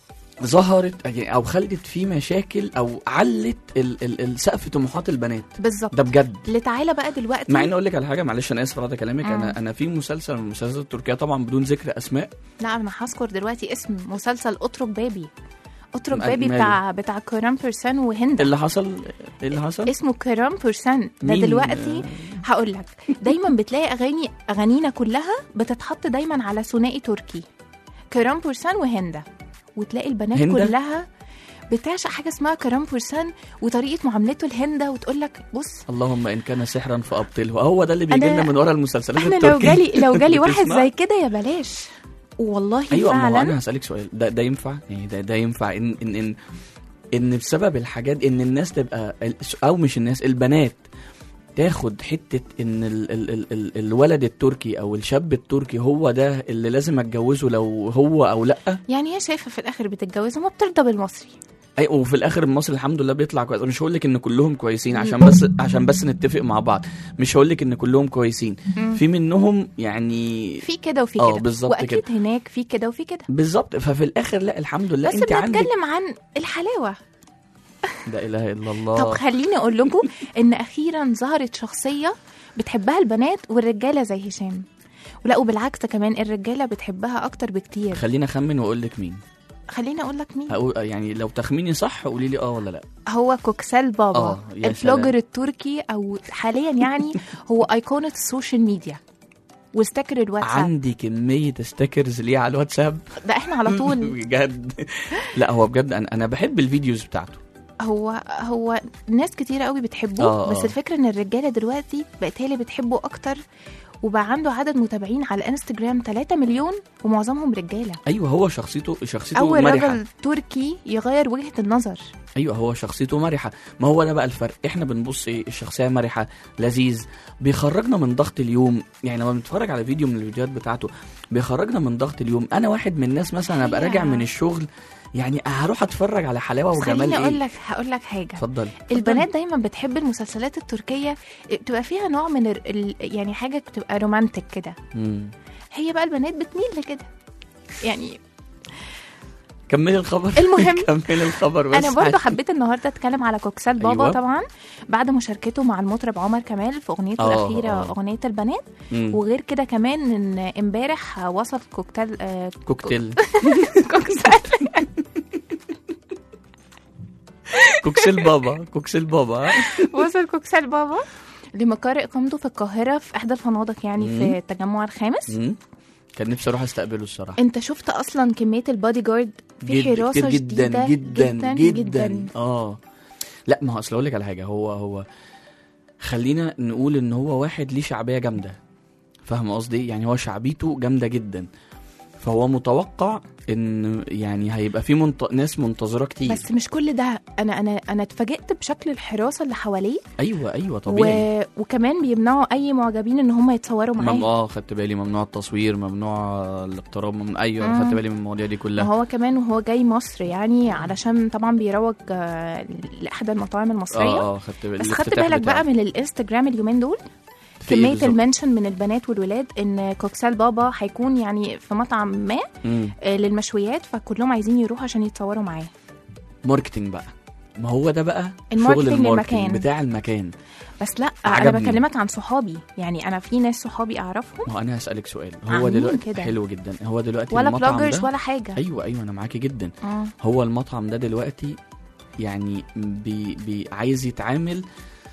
ظهرت يعني او خلت فيه مشاكل او علت ال... ال... ال- سقف طموحات البنات بالظبط ده بجد اللي تعالى بقى دلوقتي مع اني اقول لك على حاجه معلش انا اسف على كلامك مم. انا انا في مسلسل من المسلسلات التركيه طبعا بدون ذكر اسماء لا انا هذكر دلوقتي اسم مسلسل اترك بابي اترك مال- بابي ماله؟ بتاع بتاع كرام بيرسان وهند اللي حصل إيه اللي حصل اسمه كرام بيرسان ده مين؟ دلوقتي هقول لك دايما بتلاقي اغاني اغانينا كلها بتتحط دايما على ثنائي تركي كرام بيرسان وهندا وتلاقي البنات هندا؟ كلها بتعشق حاجه اسمها كرام بيرسان وطريقه معاملته لهندا وتقول لك بص اللهم ان كان سحرا فابطله هو ده اللي بيجي أنا- لنا من ورا المسلسلات احنا التركيه لو جالي لو جالي واحد بتسمع؟ زي كده يا بلاش والله ايوه ما هو فعلا انا هسالك سؤال ده ده ينفع يعني ده ده ينفع ان ان ان ان بسبب الحاجات ان الناس تبقى او مش الناس البنات تاخد حته ان ال ال ال ال الولد التركي او الشاب التركي هو ده اللي لازم اتجوزه لو هو او لا يعني هي شايفه في الاخر بتتجوز وما بترضى بالمصري اي وفي الاخر المصري الحمد لله بيطلع كويس مش هقول لك ان كلهم كويسين عشان بس عشان بس نتفق مع بعض مش هقول لك ان كلهم كويسين مم. في منهم يعني في كده وفي آه، كده بالظبط واكيد كده. هناك في كده وفي كده بالظبط ففي الاخر لا الحمد لله بس انت عندك بنتكلم عن الحلاوه لا اله الا الله طب خليني اقول لكم ان اخيرا ظهرت شخصيه بتحبها البنات والرجاله زي هشام ولا وبالعكس كمان الرجاله بتحبها اكتر بكتير خليني اخمن واقول لك مين خليني اقول لك مين هقول يعني لو تخميني صح قولي لي اه ولا لا هو كوكسال بابا آه، يا الفلوجر سلام. التركي او حاليا يعني هو ايقونه السوشيال ميديا واستكر الواتساب عندي كميه ستيكرز ليه على الواتساب ده احنا على طول بجد لا هو بجد انا انا بحب الفيديوز بتاعته هو هو ناس كتير قوي بتحبه آه، بس آه. الفكره ان الرجاله دلوقتي بقت هي اللي بتحبه اكتر وبقى عنده عدد متابعين على الانستجرام 3 مليون ومعظمهم رجاله ايوه هو شخصيته شخصيته اول مرحه راجل تركي يغير وجهه النظر ايوه هو شخصيته مرحه ما هو ده بقى الفرق احنا بنبص ايه الشخصيه مرحه لذيذ بيخرجنا من ضغط اليوم يعني لما بنتفرج على فيديو من الفيديوهات بتاعته بيخرجنا من ضغط اليوم انا واحد من الناس مثلا ابقى راجع أيوة. من الشغل يعني هروح اتفرج على حلاوه بس وجمال خليني اقول ايه لك هقول لك حاجه اتفضل البنات دايما بتحب المسلسلات التركيه بتبقى فيها نوع من ال... ال- يعني حاجه بتبقى رومانتك كده مم. هي بقى البنات بتميل لكده يعني كملي الخبر المهم كملي الخبر بس انا برضو عشان- حبيت النهارده اتكلم على كوكسال بابا أيوة. طبعا بعد مشاركته مع المطرب عمر كمال في اغنيته آه، الاخيره آه. اغنيه البنات مم. وغير كده كمان ان امبارح وصل كوكتيل آه كوكتيل كوكسال كوكسيل بابا كوكسيل بابا ها؟ وصل كوكسال بابا لمقر اقامته في القاهره في احدى الفنادق يعني مم. في التجمع الخامس مم. كان نفسي اروح استقبله الصراحه انت شفت اصلا كميه البادي جارد في جد- حراسه كتير جدا شديده جدا جدا, اه لا ما هو اصل اقول لك على حاجه هو هو خلينا نقول ان هو واحد ليه شعبيه جامده فاهم قصدي يعني هو شعبيته جامده جدا فهو متوقع ان يعني هيبقى في منت... ناس منتظره كتير بس مش كل ده انا انا انا اتفاجئت بشكل الحراسه اللي حواليه ايوه ايوه طبيعي و... وكمان بيمنعوا اي معجبين ان هم يتصوروا مم... معاه اه خدت بالي ممنوع التصوير ممنوع الاقتراب من ايوه مم. خدت بالي من المواضيع دي كلها وهو كمان وهو جاي مصر يعني علشان طبعا بيروج آه، لاحدى المطاعم المصريه اه اه خدت بالي بس خدت الافتتاح بالك بتاعه. بقى من الانستجرام اليومين دول في إيه كميه بالظبط؟ المنشن من البنات والولاد ان كوكسال بابا هيكون يعني في مطعم ما مم. آه، للمشويات فكلهم عايزين يروحوا عشان يتصوروا معاه ماركتنج بقى ما هو ده بقى الماركتينج شغل الماركتنج للمكان. بتاع المكان بس لا عجبني. انا بكلمك عن صحابي يعني انا في ناس صحابي اعرفهم ما هو انا هسألك سؤال هو عاملين دلوقتي كده. حلو جدا هو دلوقتي ولا المطعم بلوجرز ده ولا حاجه ايوه ايوه انا معاكي جدا اه هو المطعم ده دلوقتي يعني بي بي عايز يتعامل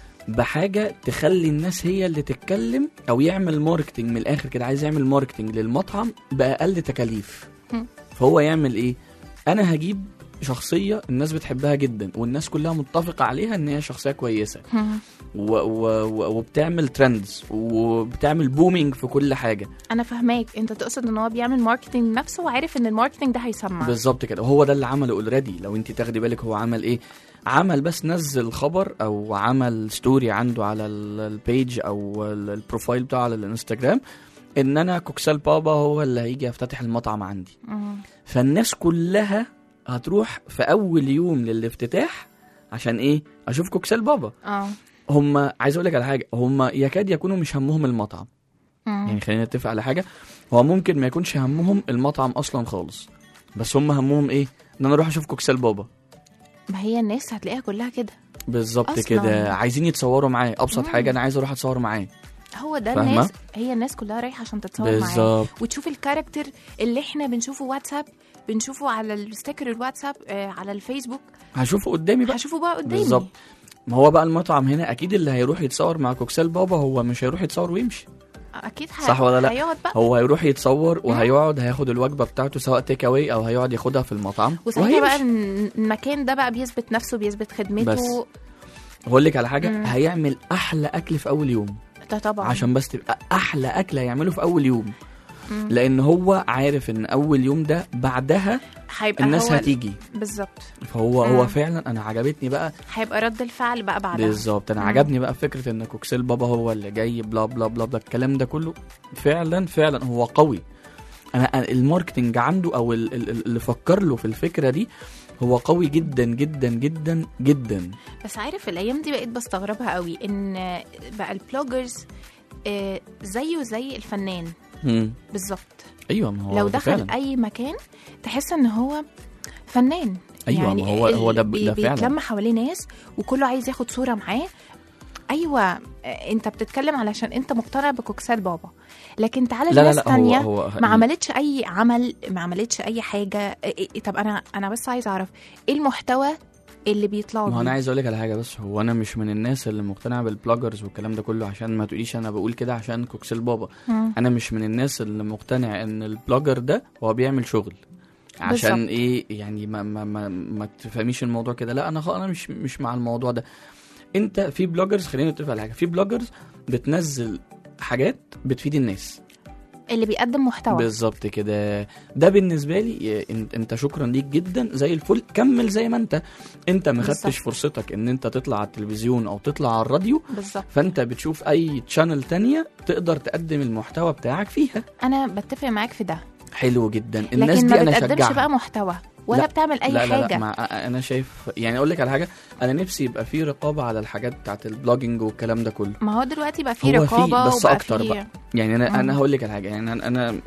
بحاجة تخلي الناس هي اللي تتكلم أو يعمل ماركتنج من الآخر كده عايز يعمل ماركتنج للمطعم بأقل تكاليف هم. فهو يعمل إيه؟ أنا هجيب شخصية الناس بتحبها جدا والناس كلها متفقة عليها إن هي شخصية كويسة هم. و و و وبتعمل ترندز وبتعمل بومينج في كل حاجة انا فاهماك انت تقصد ان هو بيعمل ماركتينج نفسه وعارف ان الماركتينج ده هيسمع بالظبط كده وهو ده اللي عمله اوريدي لو انت تاخدي بالك هو عمل ايه عمل بس نزل خبر او عمل ستوري عنده على ال- البيج او ال- البروفايل بتاعه على الانستجرام ان انا كوكسال بابا هو اللي هيجي يفتتح المطعم عندي مم. فالناس كلها هتروح في اول يوم للافتتاح عشان ايه اشوف كوكسال بابا اه هم عايز اقول لك على حاجه هم يكاد يكونوا مش همهم المطعم مم. يعني خلينا نتفق على حاجه هو ممكن ما يكونش همهم المطعم اصلا خالص بس هم همهم ايه ان انا اروح اشوف كوكسال بابا ما هي الناس هتلاقيها كلها كده بالظبط أصلاً. كده عايزين يتصوروا معاه ابسط مم. حاجه انا عايز اروح اتصور معاه هو ده فاهمة؟ الناس هي الناس كلها رايحه عشان تتصور معاه بالظبط وتشوف الكاركتر اللي احنا بنشوفه واتساب بنشوفه على الستيكر الواتساب آه على الفيسبوك هشوفه قدامي بقى هشوفه بقى قدامي بالظبط ما هو بقى المطعم هنا اكيد اللي هيروح يتصور مع كوكسال بابا هو مش هيروح يتصور ويمشي اكيد ه- صح ولا لا؟ هيقعد بقى هو هيروح يتصور وهيقعد هياخد الوجبه بتاعته سواء تيك اواي او هيقعد ياخدها في المطعم وساعتها بقى وهيمشي. الن- المكان ده بقى بيثبت نفسه بيثبت خدمته بس. هقول لك على حاجه مم. هيعمل احلى اكل في اول يوم ده طبعا عشان بس تبقى احلى اكل هيعمله في اول يوم مم. لان هو عارف ان اول يوم ده بعدها هيبقى الناس هو هتيجي بالظبط فهو مم. هو فعلا انا عجبتني بقى هيبقى رد الفعل بقى بعدها بالظبط انا مم. عجبني بقى فكره ان كوكسيل بابا هو اللي جاي بلا بلا بلا بلا الكلام ده كله فعلا فعلا هو قوي انا أنا الماركتنج عنده او ال- ال- ال- اللي فكر له في الفكره دي هو قوي جدا جدا جدا جدا بس عارف الايام دي بقيت بستغربها قوي ان بقى البلوجرز آه، زيه زي الفنان مم. بالظبط ايوه ما هو لو ده دخل فعلا اي مكان تحس ان هو فنان أيوة، يعني ما هو- هو ده- بي- ده فعلا. بيتلم حواليه ناس وكله عايز ياخد صوره معاه ايوه آه، انت بتتكلم علشان انت مقتنع بكوكسال بابا لكن تعالى لا لا ناس لا تانية هو هو ما عملتش اي عمل ما عملتش اي حاجه إيه- إيه- طب انا انا بس عايز اعرف ايه المحتوى اللي بيطلعوا ما هو انا بيه؟ عايز اقول لك على حاجه بس هو انا مش من الناس اللي مقتنعه بالبلوجرز والكلام ده كله عشان ما تقوليش انا بقول كده عشان كوكسيل بابا مم. انا مش من الناس اللي مقتنع ان البلوجر ده هو بيعمل شغل عشان بالظبط. ايه يعني ما ما ما, ما تفهميش الموضوع كده لا انا خ- انا مش مش مع الموضوع ده انت في بلوجرز خلينا نتفق على حاجه في بلوجرز بتنزل حاجات بتفيد الناس اللي بيقدم محتوى بالظبط كده ده بالنسبه لي انت, انت شكرا ليك جدا زي الفل كمل زي ما انت انت ما خدتش بالظبط. فرصتك ان انت تطلع على التلفزيون او تطلع على الراديو بالظبط فانت بتشوف اي تشانل تانية تقدر تقدم المحتوى بتاعك فيها انا بتفق معاك في ده حلو جدا الناس لكن دي ما انا بتقدمش اشجعها بقى محتوى ولا لا. بتعمل اي لا لا حاجه لا مع انا شايف يعني اقول لك على حاجه انا نفسي يبقى في رقابه على الحاات بتاعت البلوجينج والكلام ده كله ما هو دلوقتي بقى في هو في، رقابه بس وبقى أكتر في بقى. يعني انا مم. انا هقول لك على حاجه يعني انا انا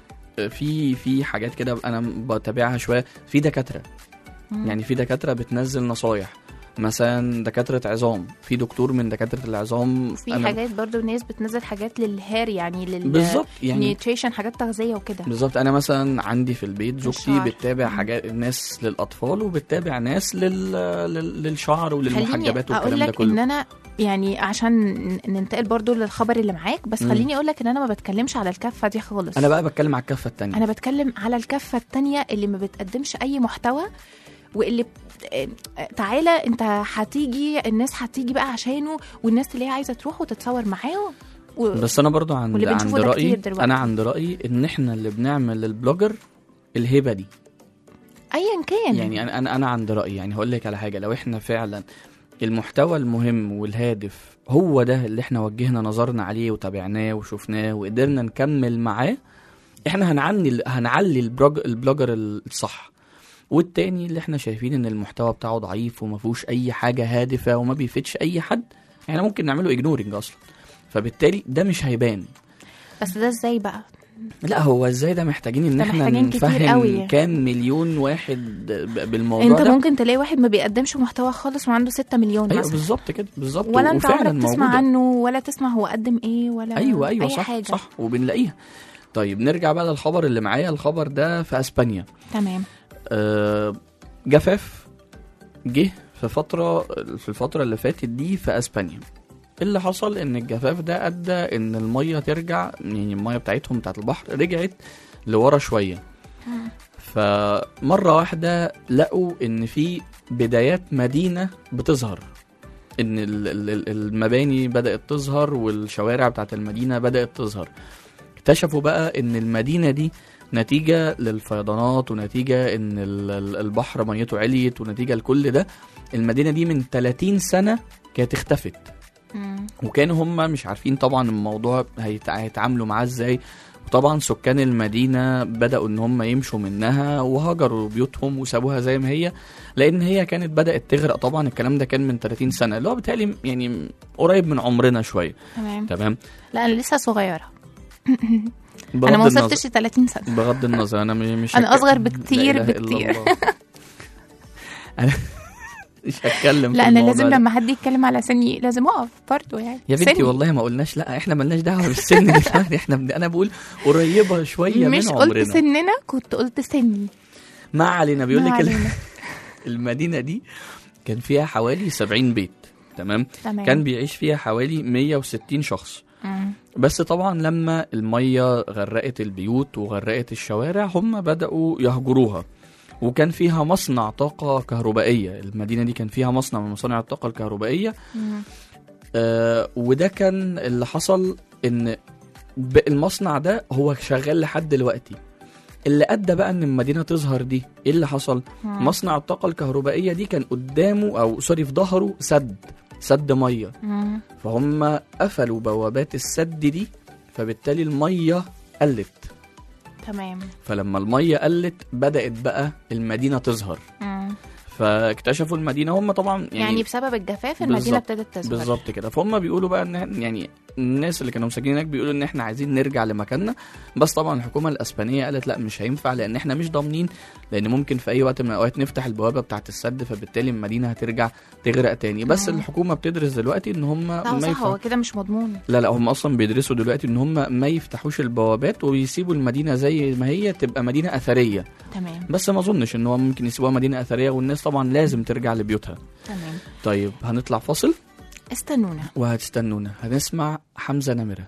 في في حاجات كده انا بتابعها شويه في دكاتره مم. يعني في دكاتره بتنزل نصايح مثلا دكاتره عظام في دكتور من دكاتره العظام في أنا- حاجات برضو ناس بتنزل حاجات للهير يعني لل بالظبط يعني نيوتريشن حاجات تغذيه وكده بالظبط انا مثلا عندي في البيت زوجتي للشعر. بتتابع مم. حاجات ناس للاطفال وبتتابع ناس لل... لل... للشعر خليني وللمحجبات اقول والكلام ده لك كله ان انا يعني عشان ننتقل برضو للخبر اللي معاك بس مم. خليني اقول لك ان انا ما بتكلمش على الكفه دي خالص انا بقى بتكلم على الكفه التانية انا بتكلم على الكفه التانية اللي ما بتقدمش اي محتوى واللي بت- آه، تعالى انت هتيجي الناس هتيجي بقى عشانه والناس اللي هي عايزه تروح وتتصور معاه و... بس انا برضو عند واللي بنشوفه عند ده رايي كتير دلوقتي. انا عند رايي ان احنا اللي بنعمل للبلوجر الهبه دي ايا كان يعني انا انا انا عند رايي يعني هقول لك على حاجه لو احنا فعلا المحتوى المهم والهادف هو ده اللي احنا وجهنا نظرنا عليه وتابعناه وشفناه وقدرنا نكمل معاه احنا هنعني هنعلي البروج البلوجر الصح والتاني اللي احنا شايفين ان المحتوى بتاعه ضعيف وما فيهوش اي حاجه هادفه وما بيفيدش اي حد يعني ممكن نعمله اجنورنج اصلا فبالتالي ده مش هيبان بس ده ازاي بقى لا هو ازاي ده محتاجين ان ده احنا محتاجين كتير نفهم قوي. كام مليون واحد ب- بالموضوع انت ده ممكن تلاقي واحد ما بيقدمش محتوى خالص وعنده 6 مليون ايوه مثلا بالظبط كده بالظبط ولا انت وفعلا عمرك تسمع موجودة. عنه ولا تسمع هو قدم ايه ولا ايوه ايوه اي صح حاجه صح وبنلاقيها طيب نرجع بقى للخبر اللي معايا الخبر ده في اسبانيا تمام آه، جفاف جه في فترة في الفترة اللي فاتت دي في اسبانيا اللي حصل ان الجفاف ده ادى ان المية ترجع يعني المية بتاعتهم بتاعت البحر رجعت لورا شوية فمرة واحدة لقوا ان في بدايات مدينة بتظهر ان ال- ال- ال- المباني بدأت تظهر والشوارع بتاعت المدينة بدأت تظهر اكتشفوا بقى ان المدينة دي نتيجة للفيضانات ونتيجة ان ال- ال- البحر ميته عليت ونتيجة لكل ده المدينة دي من 30 سنة كانت اختفت مم. وكانوا هم مش عارفين طبعا الموضوع هيتع- هيتعاملوا معاه ازاي وطبعا سكان المدينة بدأوا ان هم يمشوا منها وهجروا بيوتهم وسابوها زي ما هي لان هي كانت بدأت تغرق طبعا الكلام ده كان من 30 سنة اللي هو بالتالي يعني قريب من عمرنا شوية تمام تمام لا انا لسه صغيره بغض انا ما النظر- وصلتش ل 30 سنه بغض النظر انا مش مش أنا هك- أصغر لا بكتير إله إلا بكتير. الله. انا مش هتكلم في لا انا الموضوع لازم ده. لما حد يتكلم على سني لازم اقف برضه يعني يا بنتي سني. والله ما قلناش لا احنا ملناش دعوه بالسن دلوقتي احنا بن... انا بقول قريبه شويه مش من قلت عمرنا سننا كنت قلت سني ما علينا بيقول ما لك ال- علينا. المدينه دي كان فيها حوالي 70 بيت تمام تمام كان بيعيش فيها حوالي 160 شخص مم. بس طبعا لما المية غرقت البيوت وغرقت الشوارع هم بدأوا يهجروها وكان فيها مصنع طاقة كهربائية المدينة دي كان فيها مصنع من مصانع الطاقة الكهربائية مم. آه وده كان اللي حصل ان ب- المصنع ده هو شغال لحد دلوقتي اللي ادى بقى ان المدينه تظهر دي ايه اللي حصل مم. مصنع الطاقه الكهربائيه دي كان قدامه او سوري في ظهره سد سد ميه مم. فهم قفلوا بوابات السد دي فبالتالي الميه قلت تمام فلما الميه قلت بدات بقى المدينه تظهر مم. فاكتشفوا المدينه هم طبعا يعني, يعني بسبب الجفاف المدينه بالظبط. ابتدت تظهر بالظبط كده فهم بيقولوا بقى ان يعني الناس اللي كانوا مساكنين هناك بيقولوا ان احنا عايزين نرجع لمكاننا بس طبعا الحكومه الاسبانيه قالت لا مش هينفع لان احنا مش ضامنين لان ممكن في اي وقت من الاوقات نفتح البوابه بتاعه السد فبالتالي المدينه هترجع تغرق تاني بس مم. الحكومه بتدرس دلوقتي ان هم لا ما صح يفتح- هو كده مش مضمون لا لا هم اصلا بيدرسوا دلوقتي ان هم ما يفتحوش البوابات ويسيبوا المدينه زي ما هي تبقى مدينه اثريه تمام بس ما اظنش ان هو ممكن يسيبوها مدينه اثريه والناس طبعا لازم ترجع لبيوتها تمام طيب هنطلع فاصل استنونا وهتستنونا هنسمع حمزه نمره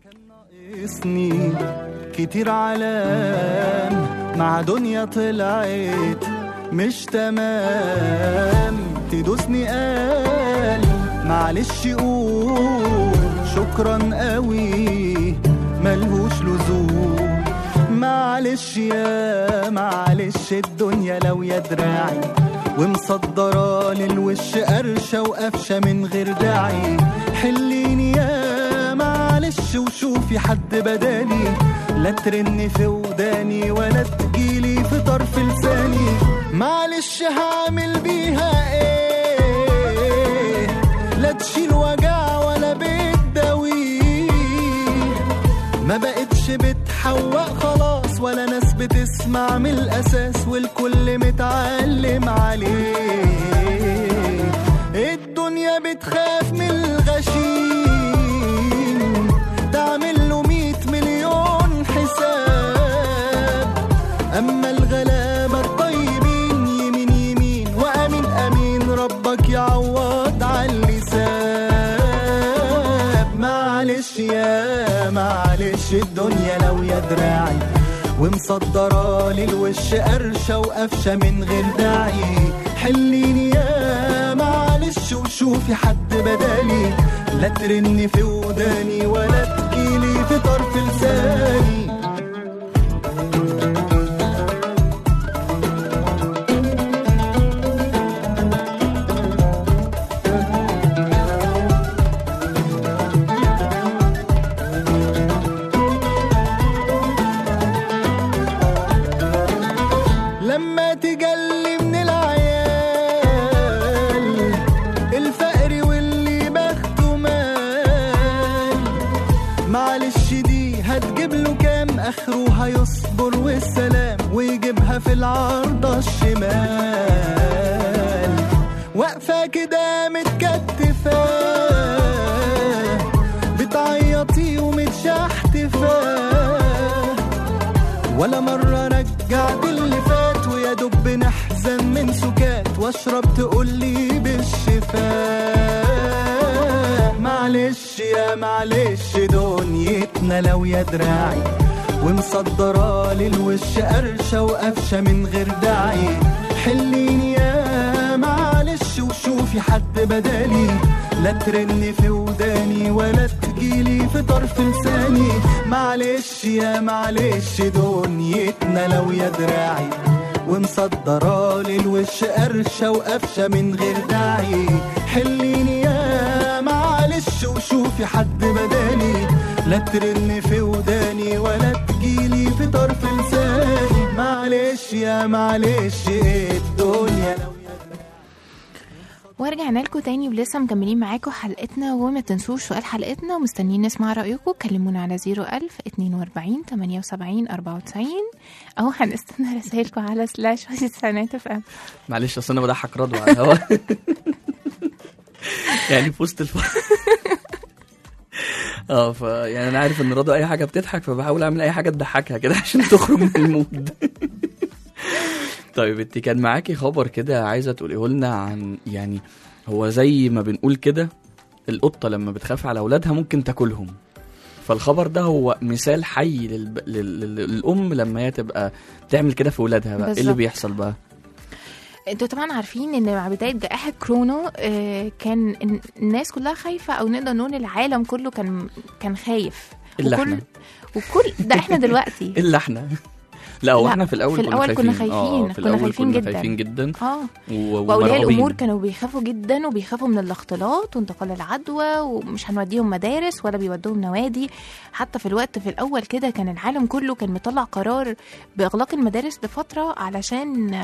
سنين كتير علام مع دنيا طلعت مش تمام تدوسني قال معلش قول شكرا قوي ملهوش لزوم معلش يا معلش الدنيا لو يا دراعي ومصدرة للوش قرشة وقفشة من غير داعي حليني يا معلش وشوفي حد بدالي لا ترن في وداني ولا تجيلي في طرف لساني معلش هعمل بيها ايه لا تشيل وجع ولا بتداويه ما بقتش بتحوق خلاص ولا ناس بتسمع من الاساس والكل متعلم عليه الدنيا بتخاف من الغشيم تعمل له مية مليون حساب اما الغلابة الطيبين يمين يمين وامين امين ربك يعوض على اللسان معلش يا معلش الدنيا لو يا دراعي ومصدرة للوش قرشة وقفشة من غير داعي حليني يا معلش وشوفي حد بدالي لا ترني في وداني ولا تجيلي في طرف لساني لما تجلي من العيال الفقر واللي بخته مال معلش دي هتجيب له كام اخره هيصبر والسلام ويجيبها في العارضة الشمال واقفة كده متكتفة بتعيطي ومتشحتفة ولا مرة رجعت اللي فات ويا دب نحزن من سكات واشرب تقولي بالشفاء معلش يا معلش دنيتنا لو يا دراعي ومصدرة للوش قرشة وقفشة من غير داعي حليني يا معلش وشوفي حد بدالي لا ترن في وداني ولا تجيلي في طرف لساني معلش يا معلش دنيتنا لو يا دراعي ومصدرة للوش قرشة وقفشة من غير داعي حليني يا معلش وشوفي حد بدالي لا ترن في وداني ولا تجيلي في طرف لساني معلش يا معلش إيه الدنيا لو ورجعنا لكم تاني ولسه مكملين معاكم حلقتنا وما تنسوش سؤال حلقتنا ومستنيين نسمع رأيكم كلمونا على 01000 42 78 94 أو هنستنى رسائلكم على سلاش تسعينات اف ام معلش اصل انا بضحك رضوى على الهوا يعني في وسط الف اه ف يعني انا عارف ان رضوى اي حاجه بتضحك فبحاول اعمل اي حاجه تضحكها كده عشان تخرج من المود طيب انت كان معاكي خبر كده عايزه تقوليه لنا عن يعني هو زي ما بنقول كده القطه لما بتخاف على اولادها ممكن تاكلهم فالخبر ده هو مثال حي للب... لل... لل- للام لما هي تبقى تعمل كده في اولادها بقى ايه اللي بالظبط. بيحصل بقى انتوا طبعا عارفين ان مع بدايه جائحه كورونا آه، كان ال- الناس كلها خايفه او نقدر نقول العالم كله كان كان خايف إلا وكل إحنا. وكل ده احنا دلوقتي الا احنا لا هو لا، احنا في الاول في الأول كنا خايفين، اه في كنا الاول خايفين كنا جداً. خايفين جدا اه و... واولياء ومرعوبين. الامور كانوا بيخافوا جدا وبيخافوا من الاختلاط وانتقال العدوى ومش هنوديهم مدارس ولا بيودوهم نوادي حتى في الوقت في الاول كده كان العالم كله كان مطلع قرار باغلاق المدارس لفتره علشان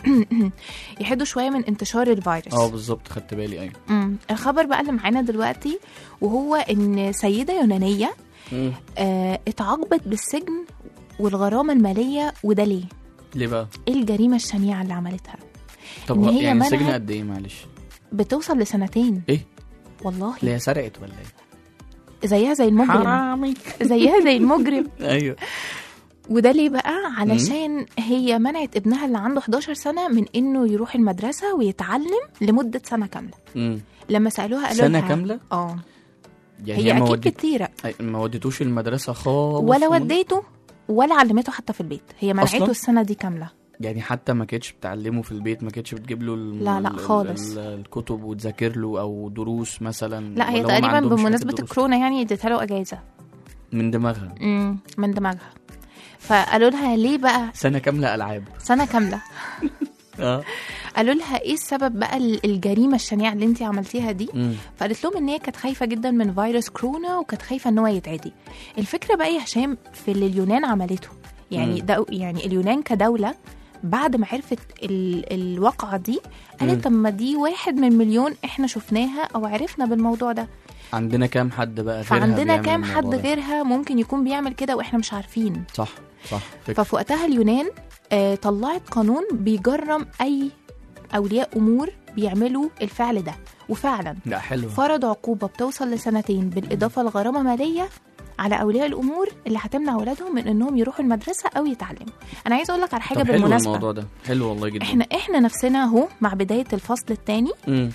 يحدوا شويه من انتشار الفيروس اه بالظبط خدت بالي ايوه مم. الخبر بقى اللي معانا دلوقتي وهو ان سيده يونانيه مم. آه اتعاقبت بالسجن والغرامه الماليه وده ليه؟ ليه بقى ايه الجريمه الشنيعه اللي عملتها؟ طب إن هو هي يعني السجن منعت- قد ايه معلش بتوصل لسنتين ايه والله اللي هي سرقت ولا ايه زيها زي المجرم حرامي زيها زي المجرم ايوه وده ليه بقى علشان هي منعت ابنها اللي عنده 11 سنه من انه يروح المدرسه ويتعلم لمده سنه كامله مم. لما سالوها قالوا سنه لها كامله اه يعني هي ما اكيد ودت... كتيره أي- ما وديتوش المدرسه خالص ولا ومن- وديته ولا علمته حتى في البيت هي منعته أصلاً؟ السنه دي كامله يعني حتى ما كانتش بتعلمه في البيت ما كانتش بتجيب له الم... لا، لا ال- ال- خالص. ال- الكتب وتذاكر له او دروس مثلا لا هي ولا هو ما تقريبا عندهمش بمناسبه حتة دروس؟ الكورونا يعني اديتها له اجازه من دماغها امم من دماغها فقالوا لها ليه بقى سنه كامله العاب سنه كامله اه قالوا لها ايه السبب بقى ال- الجريمه الشنيعه اللي انت عملتيها دي مم. فقالت لهم ان هي كانت خايفه جدا من فيروس كورونا وكانت خايفه ان هو يتعدي الفكره بقى يا هشام في اللي اليونان عملته يعني مم. ده يعني اليونان كدوله بعد ما عرفت ال الواقعه دي مم. قالت طب ما دي واحد من مليون احنا شفناها او عرفنا بالموضوع ده عندنا كام حد بقى غيرها فعندنا بيعمل كام الموضوع حد ده؟ غيرها ممكن يكون بيعمل كده واحنا مش عارفين صح صح فكرة. ففي وقتها اليونان آه، طلعت قانون بيجرم اي اولياء امور بيعملوا الفعل ده وفعلا لا حلو فرض عقوبه بتوصل لسنتين بالاضافه لغرامه ماليه على اولياء الامور اللي هتمنع اولادهم من انهم يروحوا المدرسه او يتعلموا انا عايزه اقول لك على حاجه طب حلو بالمناسبه الموضوع ده حلو والله جدا احنا احنا نفسنا اهو مع بدايه الفصل الثاني مم.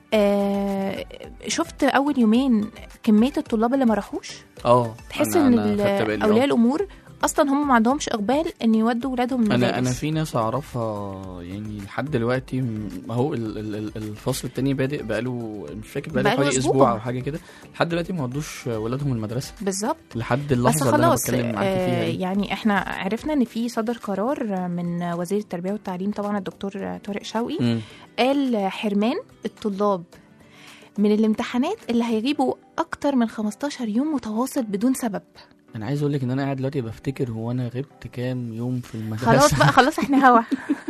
آه شفت اول يومين كميه الطلاب اللي ما راحوش اه تحس أنا- ان أنا ال- خدت بالي، آه. اولياء الامور اصلا هم ما عندهمش اقبال ان يودوا ولادهم المدارس انا انا في ناس اعرفها يعني لحد دلوقتي م- اهو ال- ال- ال- الفصل التاني بادئ بقاله مش فاكر بقاله بقاله حوالي أسبوع. اسبوع او حاجه كده لحد دلوقتي ما ودوش ولادهم المدرسه بالظبط لحد بس اللحظه اللي انا خلاص بتكلم معاكي فيها آه دي. يعني احنا عرفنا ان في صدر قرار من وزير التربيه والتعليم طبعا الدكتور طارق شوقي مم. قال حرمان الطلاب من الامتحانات اللي هيغيبوا اكتر من 15 يوم متواصل بدون سبب انا عايز اقول لك ان انا قاعد دلوقتي بفتكر هو انا غبت كام يوم في المدرسه خلاص بقى خلاص احنا هوا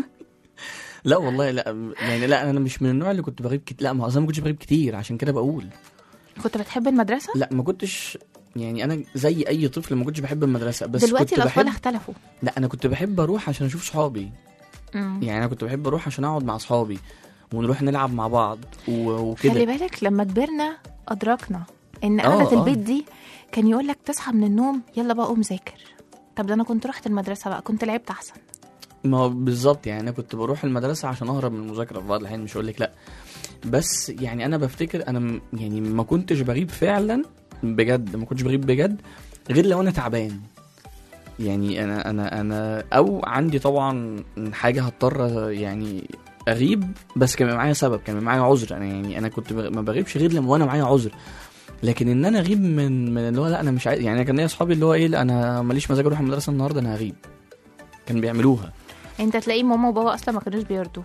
لا والله لا يعني لا انا مش من النوع اللي كنت بغيب كتير لا ما هو أصلاً ما كنتش بغيب كتير عشان كده بقول كنت بتحب المدرسه لا ما كنتش يعني انا زي اي طفل ما كنتش بحب المدرسه بس دلوقتي كنت الاطفال بحب اختلفوا لا انا كنت بحب اروح عشان اشوف صحابي مم. يعني انا كنت بحب اروح عشان اقعد مع اصحابي ونروح نلعب مع بعض و- خلي وكده بالك لما كبرنا ادركنا ان آه، قعده آه. البيت دي كان يقول لك تصحى من النوم يلا بقى قوم ذاكر طب ده انا كنت رحت المدرسه بقى كنت لعبت احسن ما هو بالظبط يعني انا كنت بروح المدرسه عشان اهرب من المذاكره في بعض الاحيان مش هقول لك لا بس يعني انا بفتكر انا م- يعني ما كنتش بغيب فعلا بجد ما كنتش بغيب بجد غير لو انا تعبان يعني انا انا انا او عندي طبعا حاجه هضطر يعني اغيب بس كان بيبقى معايا سبب كان بيبقى معايا عذر انا يعني انا كنت بغ- ما بغيبش غير لما وانا معايا عذر لكن ان انا اغيب من من اللي هو لا انا مش عايز يعني انا كان ليا اصحابي اللي هو ايه لا انا ماليش مزاج اروح المدرسه النهارده انا هغيب كان بيعملوها انت تلاقي ماما وبابا اصلا ما كانوش بيرضوا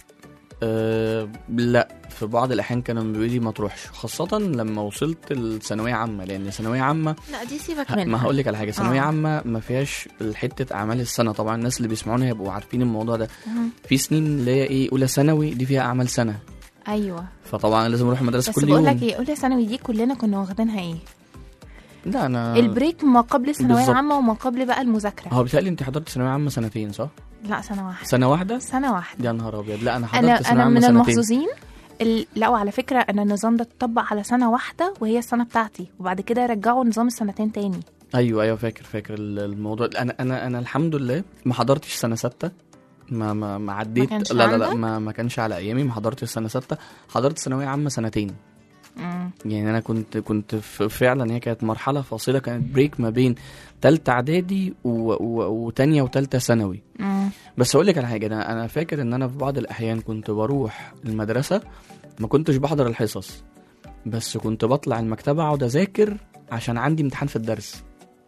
أه لا في بعض الاحيان كانوا بيقولوا لي ما تروحش خاصه لما وصلت الثانويه عامه لان ثانويه عامه لا دي سيبك ه- منها ما هقول لك على حاجه ثانويه آه. عامه ما فيهاش حته اعمال السنه طبعا الناس اللي بيسمعونا هيبقوا عارفين الموضوع ده مم. في سنين اللي هي ايه اولى ثانوي دي فيها اعمال سنه ايوه فطبعا لازم اروح المدرسه بس كل بقول يوم لك ايه اولى ثانوي دي كلنا كنا واخدينها ايه لا انا البريك ما قبل الثانويه بالظبط. العامه وما قبل بقى المذاكره هو بيتهيألي انت حضرت ثانويه عامه سنتين صح؟ لا سنه واحده سنه واحده؟ سنه واحده يا نهار ابيض لا انا حضرت انا ثانويه انا عامه من سنتين المحظوظين ال- لا وعلى فكره انا النظام ده اتطبق على سنه واحده وهي السنه بتاعتي وبعد كده رجعوا نظام السنتين تاني ايوه ايوه فاكر فاكر ال- الموضوع انا انا انا الحمد لله ما حضرتش سنه سته ما ما ما عديت كانش لا لا لا عندك؟ ما, ما كانش على ايامي ما حضرتش سنه سته حضرت ثانويه عامه سنتين مم. يعني انا كنت كنت ف- فعلا هي كانت مرحله فاصله كانت بريك ما بين تالتة اعدادي و- و- وتانية وتالتة ثانوي مم. بس اقول لك على حاجه انا انا فاكر ان انا في بعض الاحيان كنت بروح المدرسه ما كنتش بحضر الحصص بس كنت بطلع المكتبه اقعد اذاكر عشان عندي امتحان في الدرس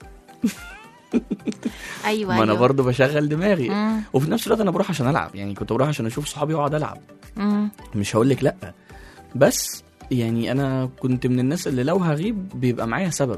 ايوه ما انا أيوة. برضه بشغل دماغي مم. وفي نفس الوقت انا بروح عشان العب يعني كنت بروح عشان اشوف صحابي واقعد العب مم. مش هقول لك لا بس يعني انا كنت من الناس اللي لو هغيب بيبقى معايا سبب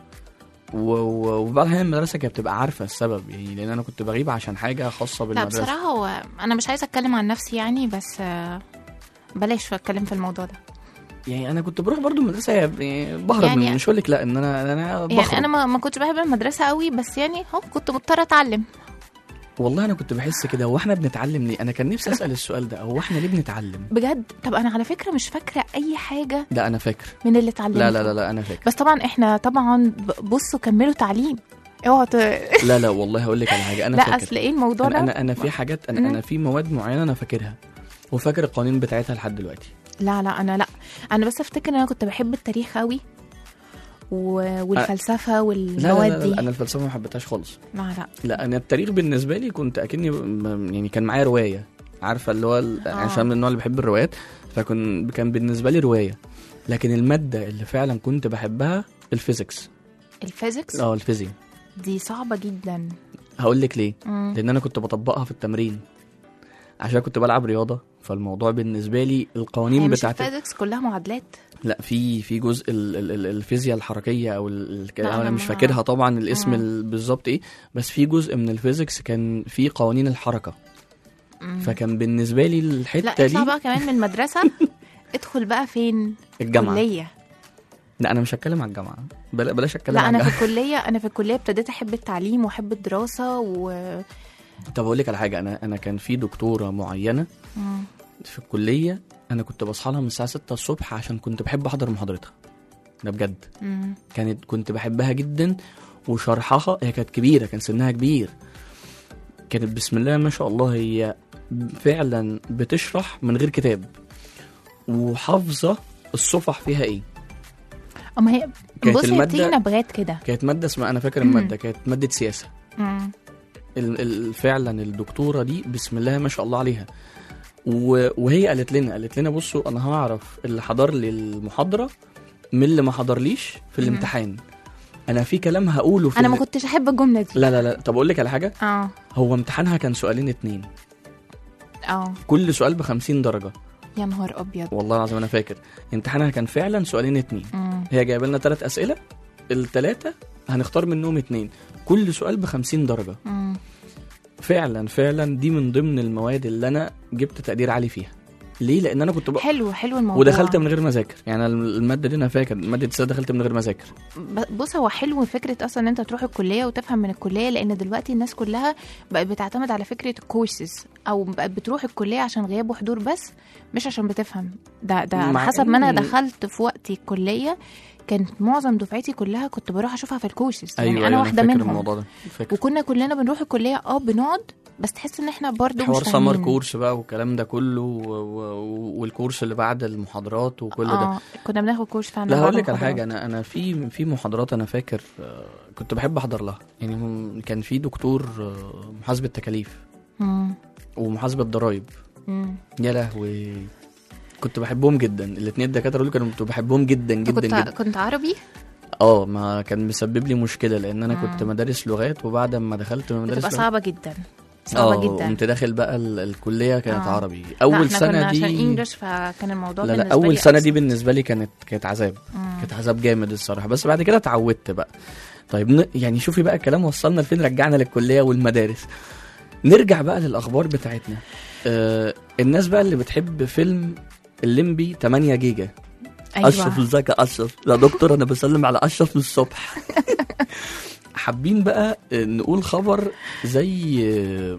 و- و- وفي بعض الاحيان المدرسه كانت بتبقى عارفه السبب يعني لان انا كنت بغيب عشان حاجه خاصه لا بالمدرسه بصراحه هو انا مش عايزه اتكلم عن نفسي يعني بس آه، بلاش اتكلم في الموضوع ده يعني انا كنت بروح برضو المدرسه يعني بهرب يعني- يعني مش هقول لك لا ان انا انا بخرج يعني انا ما, ما كنتش بحب المدرسه قوي بس يعني هو كنت مضطره اتعلم والله انا كنت بحس كده هو احنا بنتعلم ليه انا كان نفسي اسال السؤال ده هو احنا ليه بنتعلم بجد طب انا على فكره مش فاكره اي حاجه لا انا فاكر من اللي اتعلمته لا لا لا, لا انا فاكر بس طبعا احنا طبعا ب- بصوا كملوا تعليم اوعوا ت... لا لا والله هقول لك على حاجه انا لا فاكر اصل ايه الموضوع انا ده انا, أنا في حاجات انا, مم. أنا في مواد معينه انا فاكرها وفاكر القوانين بتاعتها لحد دلوقتي لا لا انا لا انا بس افتكر ان انا كنت بحب التاريخ قوي و... والفلسفه لا لا, والمواد لا, لا, دي لا انا الفلسفه ما حبيتهاش خالص لا لا لا انا التاريخ بالنسبه لي كنت اكني ب- يعني كان معايا روايه عارفه اللي هو ال- آه. عشان من النوع اللي بحب الروايات فكان كان بالنسبه لي روايه لكن الماده اللي فعلا كنت بحبها الفيزيكس الفيزيكس اه الفيزياء دي صعبه جدا هقول لك ليه مم. لان انا كنت بطبقها في التمرين عشان كنت بلعب رياضه فالموضوع بالنسبه لي هي القوانين مش بتاعت الفيزيكس كلها معادلات لا في في جزء ال- ال- ال- الفيزياء الحركيه او ال- ال- لا، انا أنا مش ما- فاكرها طبعا الاسم مم. ال- بالظبط ايه بس في جزء من الفيزيكس كان في قوانين الحركه مم. فكان بالنسبه لي لا الحته اطلع دي بقى كمان من المدرسه ادخل بقى فين الجامعه كليه لا انا مش هتكلم على الجامعه بلا- بلاش اتكلم لا عن انا الجامعه في الكليه انا في الكليه ابتديت احب التعليم واحب الدراسه و طب اقول لك على حاجه انا انا كان في دكتوره معينه مم. في الكليه انا كنت بصحى لها من الساعه 6 الصبح عشان كنت بحب احضر محاضرتها ده بجد مم. كانت كنت بحبها جدا وشرحها هي كانت كبيره كان سنها كبير كانت بسم الله ما شاء الله هي فعلا بتشرح من غير كتاب وحافظه الصفح فيها ايه اما هي كانت بص هي المادة- بتيجي نبغات كده كانت ماده اسمها انا فاكر مم. الماده كانت ماده سياسه مم. ال- ال- فعلا الدكتوره دي بسم الله ما شاء الله عليها و- وهي قالت لنا قالت لنا بصوا انا هعرف اللي حضر لي المحاضره من اللي ما حضرليش في مم. الامتحان انا في كلام هقوله في انا ما ال- كنتش احب الجمله دي لا لا لا طب اقول لك على حاجه اه هو امتحانها كان سؤالين اتنين اه كل سؤال ب 50 درجه يا نهار ابيض والله العظيم انا فاكر امتحانها كان فعلا سؤالين اتنين مم. هي جايبه لنا ثلاث اسئله الثلاثه هنختار منهم اتنين كل سؤال ب 50 درجه مم. فعلا فعلا دي من ضمن المواد اللي انا جبت تقدير عالي فيها ليه لان انا كنت ب... حلو حلو الموضوع ودخلت من غير ما اذاكر يعني الماده دي انا فاكر ماده السياسه دخلت من غير ما اذاكر ب- بص هو حلو فكره اصلا ان انت تروح الكليه وتفهم من الكليه لان دلوقتي الناس كلها بقت بتعتمد على فكره الكورسز او بقت بتروح الكليه عشان غياب وحضور بس مش عشان بتفهم ده ده على مع حسب ما انا إن- دخلت في وقتي الكليه كانت معظم دفعتي كلها كنت بروح اشوفها في الكورسز ايوه يعني أيوة انا واحده فاكر منهم الموضوع ده فاكر وكنا كلنا بنروح الكليه اه بنقعد بس تحس ان احنا برضو حوار مش سمر فاهمين. كورس بقى والكلام ده كله و... و... والكورس اللي بعد المحاضرات وكل ده اه كنا بناخد كورس فعلا لا بعد هقول لك على المحاضرات. حاجه انا انا في في محاضرات انا فاكر آه، كنت بحب احضر لها يعني هم- كان في دكتور آه، محاسبه تكاليف مم. ومحاسبه ضرايب مم. يا لهوي كنت بحبهم جدا الاثنين الدكاتره دول كانوا كنت بحبهم جدا أنت جدا كنت جدا كنت عربي اه ما كان مسبب لي مشكله لان انا كنت مم. مدارس لغات وبعد ما دخلت من مدارس بتبقى لغات صعبه جدا صعبه اه جدا قمت داخل بقى ال- الكليه كانت آه. عربي لا، اول احنا سنه كنا دي عشان انجلش فكان الموضوع لا لا بالنسبة اول لي سنه دي أصعب. بالنسبه لي كانت كانت عذاب مم. كانت عذاب جامد الصراحه بس بعد كده اتعودت بقى طيب ن... يعني شوفي بقى الكلام وصلنا لفين رجعنا للكليه والمدارس نرجع بقى للاخبار بتاعتنا آه الناس بقى اللي بتحب فيلم الليمبي 8 جيجا اشرف ايوه ازيك يا اشرف يا دكتور انا بسلم على اشرف من الصبح حابين بقى آه، نقول خبر زي آه،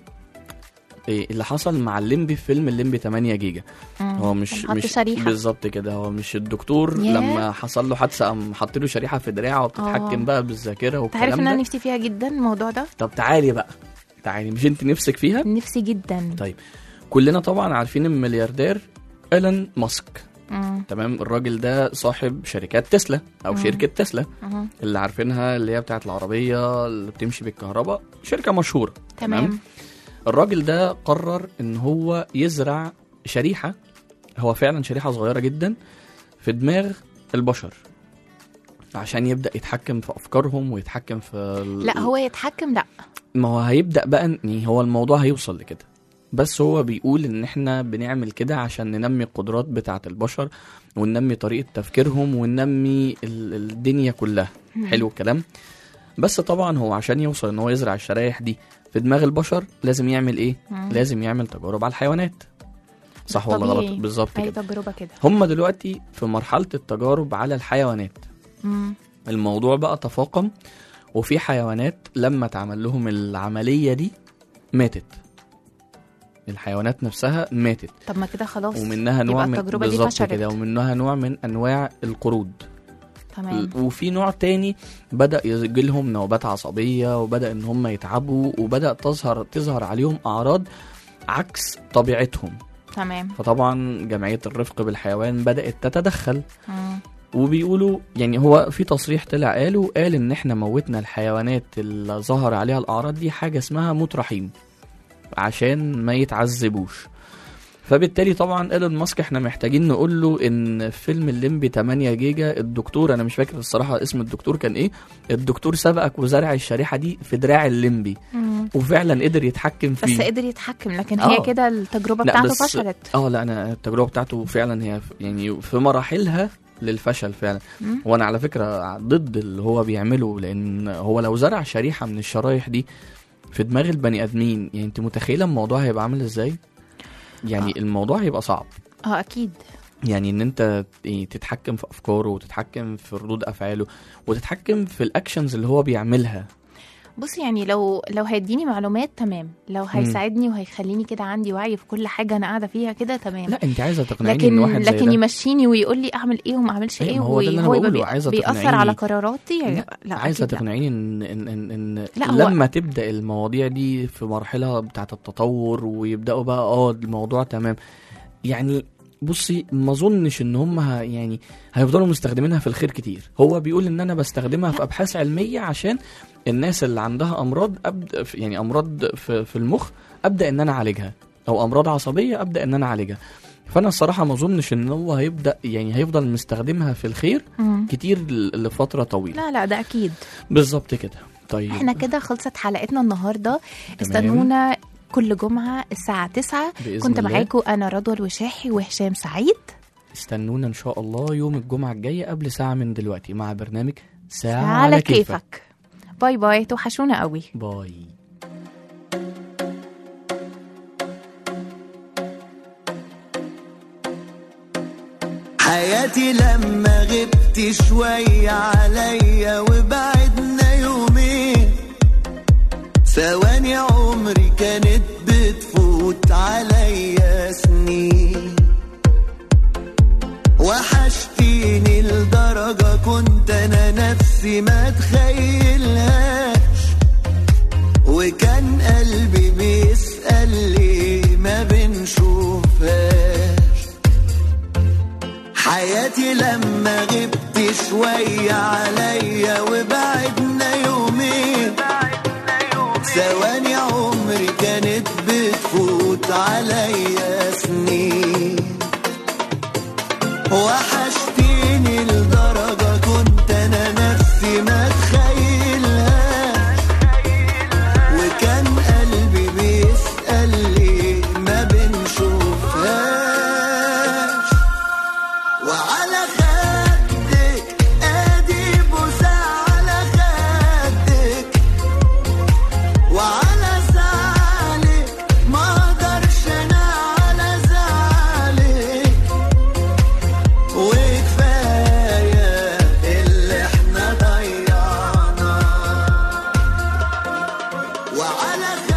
إيه اللي حصل مع الليمبي في فيلم الليمبي 8 جيجا مم. هو مش كان حاط مش شريحة. بالظبط كده هو مش الدكتور ياه. لما حصل له حادثه قام حاط له شريحه في دراعه وبتتحكم آه. بقى بالذاكره انت عارف ان والكلام انا ده نفسي فيها جدا الموضوع ده طب تعالي بقى تعالي مش انت نفسك فيها نفسي جدا طيب كلنا طبعا عارفين الملياردير ايلون ماسك مم. تمام الراجل ده صاحب شركات تسلا او مم. شركه تسلا مم. اللي عارفينها اللي هي بتاعت العربيه اللي بتمشي بالكهرباء شركه مشهوره تمام الراجل ده قرر ان هو يزرع شريحه هو فعلا شريحه صغيره جدا في دماغ البشر عشان يبدا يتحكم في افكارهم ويتحكم في ال- لا هو يتحكم لا ما هو هيبدا بقى يعني هو الموضوع هيوصل لكده بس هو بيقول ان احنا بنعمل كده عشان ننمي القدرات بتاعه البشر وننمي طريقه تفكيرهم وننمي ال- الدنيا كلها حلو الكلام بس طبعا هو عشان يوصل ان هو يزرع الشرايح دي في دماغ البشر لازم يعمل ايه مم. لازم يعمل تجارب على الحيوانات صح ولا طبيعي. غلط بالظبط اي كده تجربه كده هم دلوقتي في مرحله التجارب على الحيوانات مم. الموضوع بقى تفاقم وفي حيوانات لما اتعمل لهم العمليه دي ماتت الحيوانات نفسها ماتت طب ما كده خلاص ومنها نوع يبقى من التجربه دي بالظبط فشلت كده ومنها نوع من انواع القرود تمام وفي نوع تاني بدا يجي لهم نوبات عصبيه وبدا ان هم يتعبوا وبدا تظهر تظهر عليهم اعراض عكس طبيعتهم تمام فطبعا جمعيه الرفق بالحيوان بدات تتدخل مم. وبيقولوا يعني هو في تصريح طلع قالوا قال ان احنا موتنا الحيوانات اللي ظهر عليها الاعراض دي حاجه اسمها موت رحيم عشان ما يتعذبوش فبالتالي طبعا ايلون ماسك احنا محتاجين نقول له ان في فيلم الليمبي 8 جيجا الدكتور انا مش فاكر الصراحه اسم الدكتور كان ايه الدكتور سبقك وزرع الشريحه دي في دراع الليمبي مم. وفعلا قدر يتحكم بس فيه قدر يتحكم لكن آه. هي كده التجربه لا، بتاعته بس- فشلت اه لا انا التجربه بتاعته فعلا هي ف- يعني في مراحلها للفشل فعلا مم. وانا على فكره ضد اللي هو بيعمله لان هو لو زرع شريحه من الشرايح دي في دماغ البني ادمين يعني انت متخيله الموضوع هيبقى عامل ازاي يعني آه. الموضوع هيبقى صعب اه اكيد يعني ان انت ت- تتحكم في افكاره وتتحكم في ردود افعاله وتتحكم في الاكشنز اللي هو بيعملها بص يعني لو لو هيديني معلومات تمام لو هيساعدني وهيخليني كده عندي وعي في كل حاجه انا قاعده فيها كده تمام لا انت عايزه تقنعيني ان لكن واحد زي لكن ده يمشيني ويقول لي اعمل ايه وما اعملش أيوة، ايه ما هو ده اللي أنا وهو يبقى بقوله، بي- عايزة بيأثر تقنعيني. على قراراتي يعني لا, لا عايزه أكيد لا. تقنعيني ان ان ان, إن لا، هو- لما تبدا المواضيع دي في مرحله بتاعه التطور ويبداوا بقى اه الموضوع تمام يعني بصي ما اظنش ان هم ه- يعني هيفضلوا مستخدمينها في الخير كتير هو بيقول ان انا بستخدمها في ابحاث علميه عشان الناس اللي عندها امراض أبدأ في يعني امراض في, في المخ ابدا ان انا اعالجها او امراض عصبيه ابدا ان انا اعالجها فانا الصراحه ما اظنش ان هو هيبدا يعني هيفضل مستخدمها في الخير مم. كتير ل- لفتره طويله لا لا ده اكيد بالظبط كده طيب احنا كده خلصت حلقتنا النهارده تمام. استنونا كل جمعه الساعه 9 بإذن كنت الله. معاكم انا رضوى الوشاحي وهشام سعيد استنونا ان شاء الله يوم الجمعه الجايه قبل ساعه من دلوقتي مع برنامج ساعه على كيفك باي باي توحشونا قوي باي حياتي لما غبت شوية عليا وبعدنا يومين ثواني عمري كانت بتفوت عليا سنين وحشتيني لدرجة كنت أنا نفسي ما تخيلهاش وكان قلبي بيسأل ليه ما بنشوفهاش حياتي لما غبت شوية عليا وبعدنا يومين ثواني عمري كانت بتفوت عليا سنين وحشتيني لدرجة كنت أنا نفسي ما تخيلهاش وكان قلبي بيسأل ليه ما بنشوفهاش وعلى خدك ادي بوسة على خدك وعلى زعلك ما اقدرش انا على زعلك وكفاية اللي احنا ضيعناه وعلى خدك